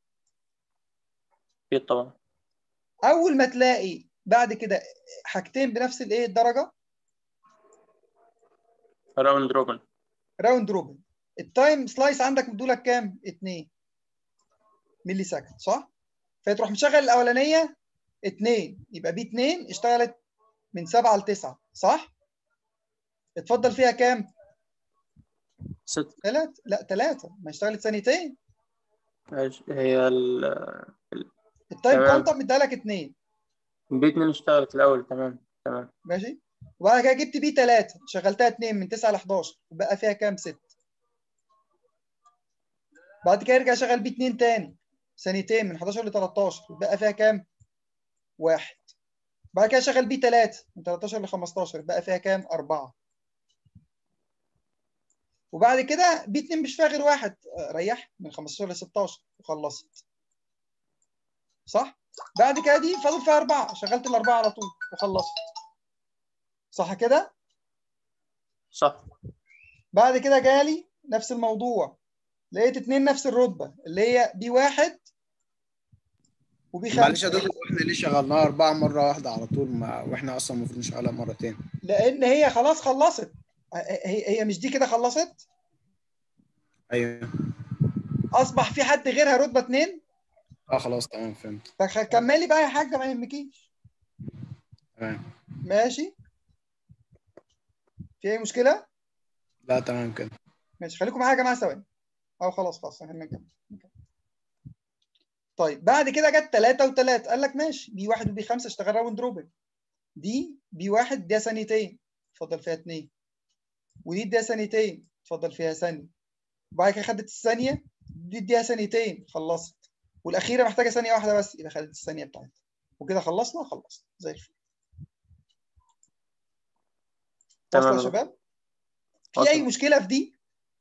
أكيد طبعا اول ما تلاقي بعد كده حاجتين بنفس الايه الدرجه راوند روبن راوند روبن التايم سلايس عندك مدولك كام 2 ملي سكند صح فتروح مشغل الاولانيه 2 يبقى بي 2 اشتغلت من 7 ل 9 صح اتفضل فيها كام ست ثلاث لا ثلاثة ما اشتغلت ثانيتين هي ال التايم تمام. كاونتر مديها لك اثنين بي اتنين اشتغلت الأول تمام تمام ماشي وبعد كده جبت بي ثلاثة شغلتها اثنين من 9 ل 11 وبقى فيها كام ست بعد كده ارجع شغل بي اثنين تاني ثانيتين من 11 ل 13 وبقى فيها كام واحد بعد كده شغل بي 3 من 13 ل 15 بقى فيها كام أربعة وبعد كده بي 2 مش فيها غير واحد آه، ريح من 15 ل 16 وخلصت صح بعد كده دي فاضل فيها أربعة شغلت الأربعة على طول وخلصت صح كده صح بعد كده جالي نفس الموضوع لقيت اتنين نفس الرتبة اللي هي بي واحد وبي خمسة معلش يا دكتور احنا ليه شغلناها أربعة مرة واحدة على طول ما واحنا أصلا المفروض نشغلها مرتين لأن هي خلاص خلصت هي هي مش دي كده خلصت أيوه أصبح في حد غيرها رتبة اتنين اه خلاص تمام فهمت فكملي بقى يا حاجة ما يهمكيش تمام ماشي في أي مشكلة؟ لا تمام كده ماشي خليكم معايا يا جماعة ثواني أو خلاص خلاص احنا نكمل طيب بعد كده جت ثلاثة وثلاثة قال لك ماشي بي واحد وبي خمسة اشتغل راوند روبن دي بي واحد اديها ثانيتين اتفضل فيها اتنين ودي اديها ثانيتين اتفضل فيها ثانيه وبعد كده خدت الثانيه دي اديها ثانيتين خلصت والاخيره محتاجه ثانيه واحده بس يبقى خدت الثانيه بتاعتها وكده خلصنا خلصنا زي الفل واصله تمام يا يا شباب في وصل. اي مشكله في دي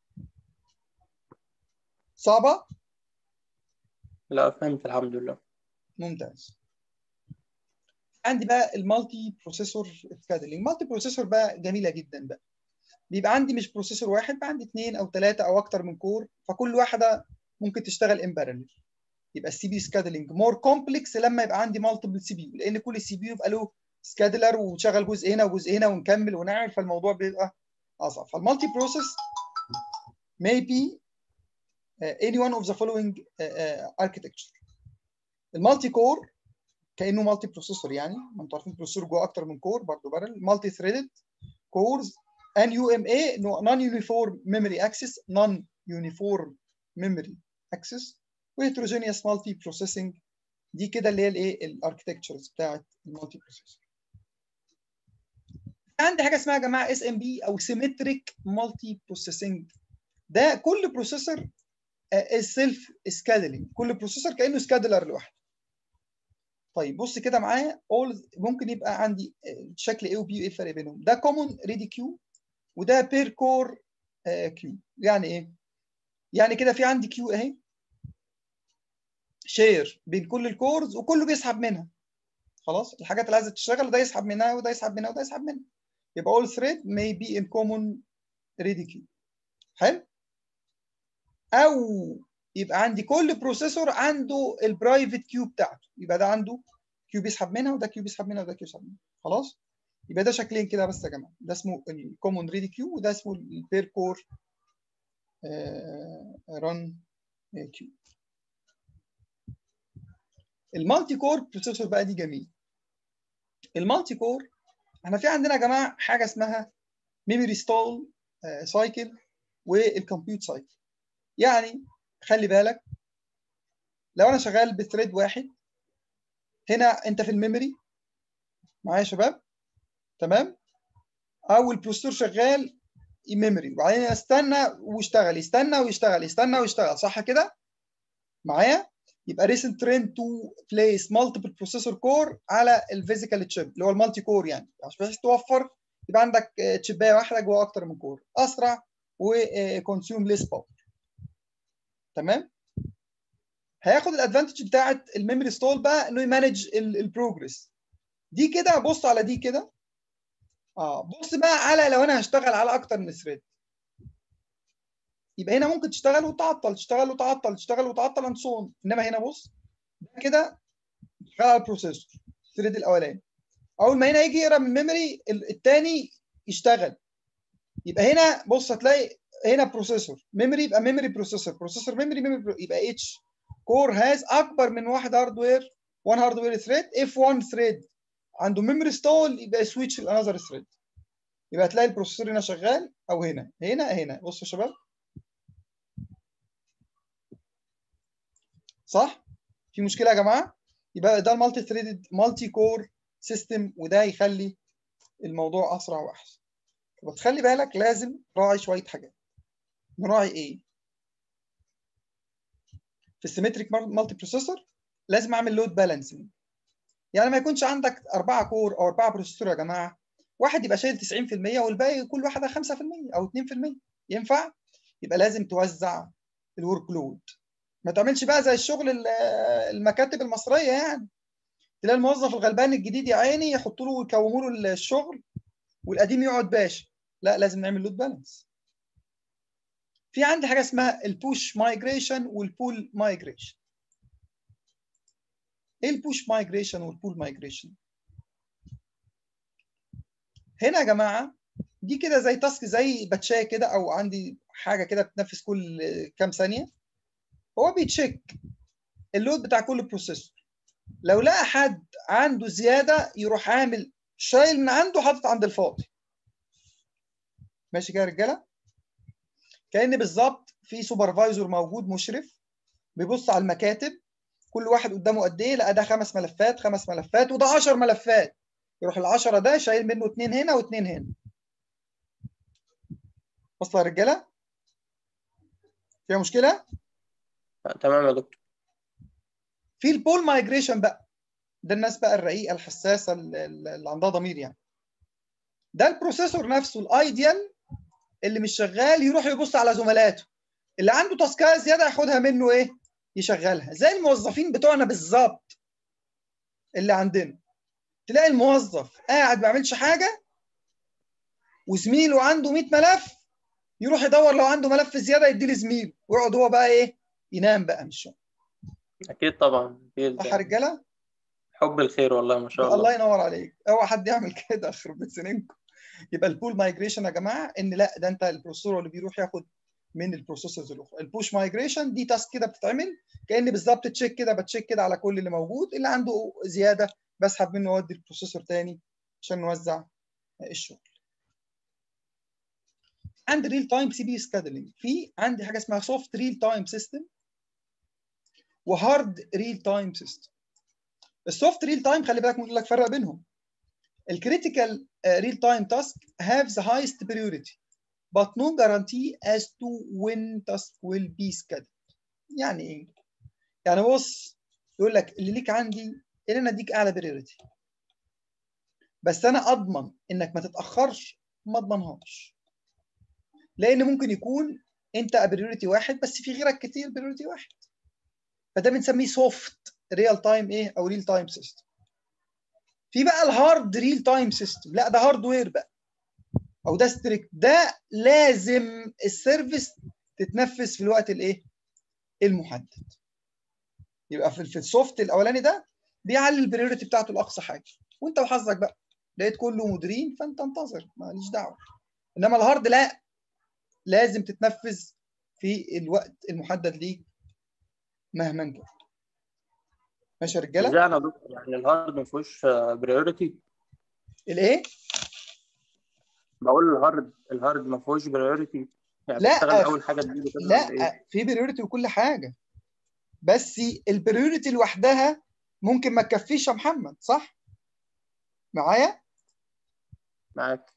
صعبه لا فهمت الحمد لله ممتاز عندي بقى المالتي بروسيسور سكادلينج المالتي بروسيسور بقى جميله جدا بقى بيبقى عندي مش بروسيسور واحد بقى عندي اثنين او ثلاثه او اكتر من كور فكل واحده ممكن تشتغل ان بارallel يبقى السي بي سكادلينج مور كومبلكس لما يبقى عندي مالتيبل سي بي لان كل سي بي يبقى له سكادلر وشغل جزء هنا وجزء هنا ونكمل ونعمل فالموضوع بيبقى اصعب فالمالتي بروسيس may be uh, any one of the following uh, uh, architecture المالتي كور كانه مالتي بروسيسور يعني ما انتوا عارفين البروسيسور جوه اكتر من كور برضه بارل مالتي ثريدد كورز ان يو ام اي نون يونيفورم ميموري اكسس نون يونيفورم ميموري اكسس وهيتروجينيوس مالتي بروسيسنج دي كده اللي هي الايه الاركتكتشرز بتاعت المالتي بروسيسور عندي حاجه اسمها يا جماعه اس ام بي او سيمتريك مالتي بروسيسنج ده كل بروسيسور السيلف سكادلينج كل بروسيسور كانه سكادلر لوحده طيب بص كده معايا اول ممكن يبقى عندي شكل ايه وبي وايه الفرق بينهم ده كومون ريدي كيو وده بير كور كيو يعني ايه يعني كده في عندي كيو اهي شير بين كل الكورز وكله بيسحب منها خلاص الحاجات اللي عايزه تشتغل ده يسحب منها وده يسحب منها وده يسحب منها يبقى all thread may be in common ready queue حلو او يبقى عندي كل بروسيسور عنده البرايفت كيو بتاعته يبقى ده عنده كيو بيسحب منها وده كيو بيسحب منها وده كيو بيسحب منها خلاص يبقى ده شكلين كده بس يا جماعه ده اسمه الكومون ريدي كيو وده اسمه البير كور ران كيو المالتي كور بروسيسور بقى دي جميل المالتي كور احنا في عندنا يا جماعه حاجه اسمها ميموري ستول سايكل والكمبيوت سايكل يعني خلي بالك لو انا شغال بثريد واحد هنا انت في الميموري معايا يا شباب تمام او البروسيسور شغال ميموري وبعدين استنى ويشتغل يستنى ويشتغل يستنى ويشتغل صح كده معايا يبقى recent trend to place multiple processor core على الفيزيكال تشيب اللي هو المالتي كور يعني عشان بحيث توفر يبقى عندك تشيبايه واحده جوه اكتر من كور اسرع وكونسيوم ليس باور تمام هياخد الادفانتج بتاعه الميموري ستول بقى انه يمانج البروجرس دي كده بص على دي كده اه بص بقى على لو انا هشتغل على اكتر من ثريد يبقى هنا ممكن تشتغل وتعطل تشتغل وتعطل تشتغل وتعطل اند سون انما هنا بص ده كده شغال على البروسيسور الثريد الاولاني اول ما هنا يجي يقرا من الميموري الثاني يشتغل يبقى هنا بص هتلاقي هنا بروسيسور ميموري يبقى ميموري بروسيسور بروسيسور ميموري ميموري يبقى اتش كور هاز اكبر من واحد هاردوير 1 هاردوير ثريد اف 1 ثريد عنده ميموري ستول يبقى سويتش لانذر ثريد يبقى هتلاقي البروسيسور هنا شغال او هنا هنا هنا بصوا يا شباب صح في مشكله يا جماعه يبقى ده المالتي ثريدد مالتي كور سيستم وده يخلي الموضوع اسرع واحسن بس خلي بالك لازم راعي شويه حاجات نراعي ايه في السيمتريك مالتي بروسيسور لازم اعمل لود بالانسنج يعني ما يكونش عندك أربعة كور أو أربعة بروسيسور يا جماعة واحد يبقى شايل 90% والباقي كل واحدة 5% أو 2% ينفع؟ يبقى لازم توزع الورك لود ما تعملش بقى زي الشغل المكاتب المصرية يعني تلاقي الموظف الغلبان الجديد يا عيني يحطوا له ويكوموا له الشغل والقديم يقعد باشا لا لازم نعمل لود بالانس في عندي حاجه اسمها البوش مايجريشن والبول مايجريشن ايه البوش مايجريشن والبول مايجريشن هنا يا جماعه دي كده زي تاسك زي باتشايه كده او عندي حاجه كده بتنفذ كل كام ثانيه هو بيتشيك اللود بتاع كل بروسيسور لو لقى حد عنده زياده يروح عامل شايل من عنده حاطط عند الفاضي ماشي كده يا رجاله كان بالظبط في سوبرفايزر موجود مشرف بيبص على المكاتب كل واحد قدامه قد ايه لقى ده خمس ملفات خمس ملفات وده 10 ملفات يروح ال 10 ده شايل منه اثنين هنا واثنين هنا وصل يا رجاله فيها مشكله تمام يا دكتور في البول مايجريشن بقى ده الناس بقى الرقيقه الحساسه اللي عندها ضمير يعني ده البروسيسور نفسه الايديال اللي مش شغال يروح يبص على زملاته اللي عنده تاسكات زياده ياخدها منه ايه يشغلها زي الموظفين بتوعنا بالظبط اللي عندنا تلاقي الموظف قاعد ما بيعملش حاجه وزميله عنده 100 ملف يروح يدور لو عنده ملف زياده يديه لزميله ويقعد هو بقى ايه ينام بقى مش شغل اكيد طبعا اكيد صح يا رجاله حب الخير والله ما شاء الله الله ينور عليك اوعى حد يعمل كده يخرب بيت سنينكم يبقى البول مايجريشن يا جماعه ان لا ده انت البروسيسور اللي بيروح ياخد من البروسيسورز الاخرى البوش مايجريشن دي تاسك كده بتتعمل كان بالظبط تشيك كده بتشيك كده على كل اللي موجود اللي عنده زياده بسحب منه اودي البروسيسور تاني عشان نوزع الشغل عندي ريل تايم سي بي سكادلينج في عندي حاجه اسمها سوفت ريل تايم سيستم وهارد ريل تايم سيستم السوفت ريل تايم خلي بالك بقول لك فرق بينهم الكريتيكال ريل تايم تاسك have the highest priority but no guarantee as to when task will be scheduled يعني ايه يعني بص يقول لك اللي ليك عندي ان انا اديك اعلى بريورتي بس انا اضمن انك ما تتاخرش ما اضمنهاش لان ممكن يكون انت بريورتي واحد بس في غيرك كتير بريورتي واحد فده بنسميه سوفت ريال تايم ايه او ريل تايم سيستم في بقى الهارد ريل تايم سيستم لا ده هاردوير بقى او ده ستريكت ده لازم السيرفيس تتنفذ في الوقت الايه المحدد يبقى في, في السوفت الاولاني ده بيعلي البريورتي بتاعته لاقصى حاجه وانت وحظك بقى لقيت كله مديرين فانت انتظر ماليش دعوه انما الهارد لا لازم تتنفذ في الوقت المحدد ليك مهما كان ماشي يا رجاله يعني يا دكتور يعني الهارد ما فيهوش بريورتي الايه بقول الهارد الهارد ما فيهوش بريورتي يعني لا، بتشتغل اول حاجه تجيله كده ولا إيه؟ لا في بريورتي وكل حاجه بس البريورتي لوحدها ممكن ما تكفيش يا محمد صح معايا معاك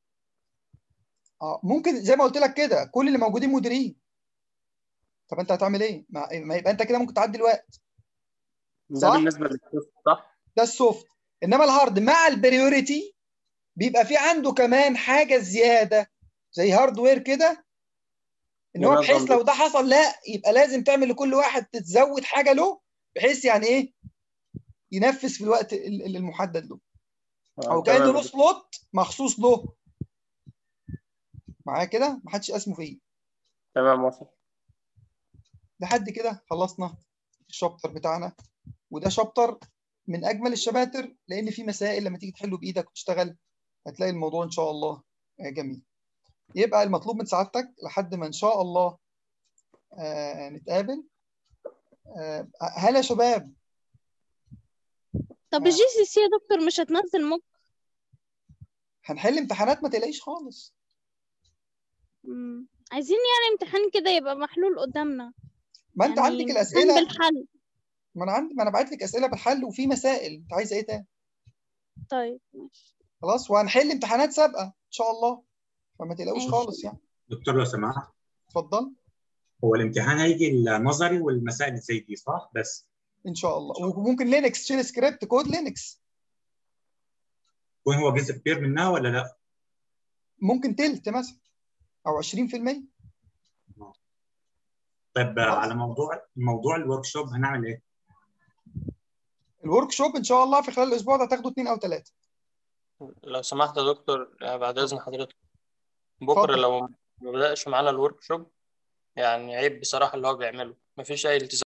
اه ممكن زي ما قلت لك كده كل اللي موجودين مديرين طب انت هتعمل ايه ما ما يبقى انت كده ممكن تعدي الوقت ده صح؟ بالنسبه للسوفت صح ده السوفت انما الهارد مع البريوريتي بيبقى في عنده كمان حاجه زياده زي هاردوير كده ان هو ينظم بحيث لو بيه. ده حصل لا يبقى لازم تعمل لكل واحد تتزود حاجه له بحيث يعني ايه ينفذ في الوقت ال- ال- المحدد له آه، او كانه تمام. له سلوت مخصوص له معايا كده محدش اسمه فيه تمام وصل لحد كده خلصنا الشابتر بتاعنا وده شابتر من اجمل الشباتر لان في مسائل لما تيجي تحله بايدك وتشتغل هتلاقي الموضوع ان شاء الله آه، جميل يبقى المطلوب من سعادتك لحد ما ان شاء الله آه نتقابل آه هلا يا شباب طب آه. الجي سي سي يا دكتور مش هتنزل موك هنحل امتحانات ما تقلقيش خالص مم. عايزين يعني امتحان كده يبقى محلول قدامنا ما انت يعني عندك امتحان الاسئله بالحل ما انا عندي ما انا بعت لك اسئله بالحل وفي مسائل انت عايزه ايه تاني طيب ماشي خلاص وهنحل امتحانات سابقه ان شاء الله فما تقلقوش ماشي. خالص يعني دكتور لو سمحت اتفضل هو الامتحان هيجي النظري والمسائل زي دي صح بس ان شاء الله وممكن لينكس شيل سكريبت كود لينكس يكون هو جزء كبير منها ولا لا ممكن تلت مثلا او 20% طيب على موضوع موضوع الورك شوب هنعمل ايه الورك شوب ان شاء الله في خلال الاسبوع ده هتاخده اثنين او ثلاثه لو سمحت يا دكتور آه، بعد اذن حضرتك بكره اتفضل. لو ما بدأش معانا الورك شوب يعني عيب بصراحه اللي هو بيعمله مفيش اي التزام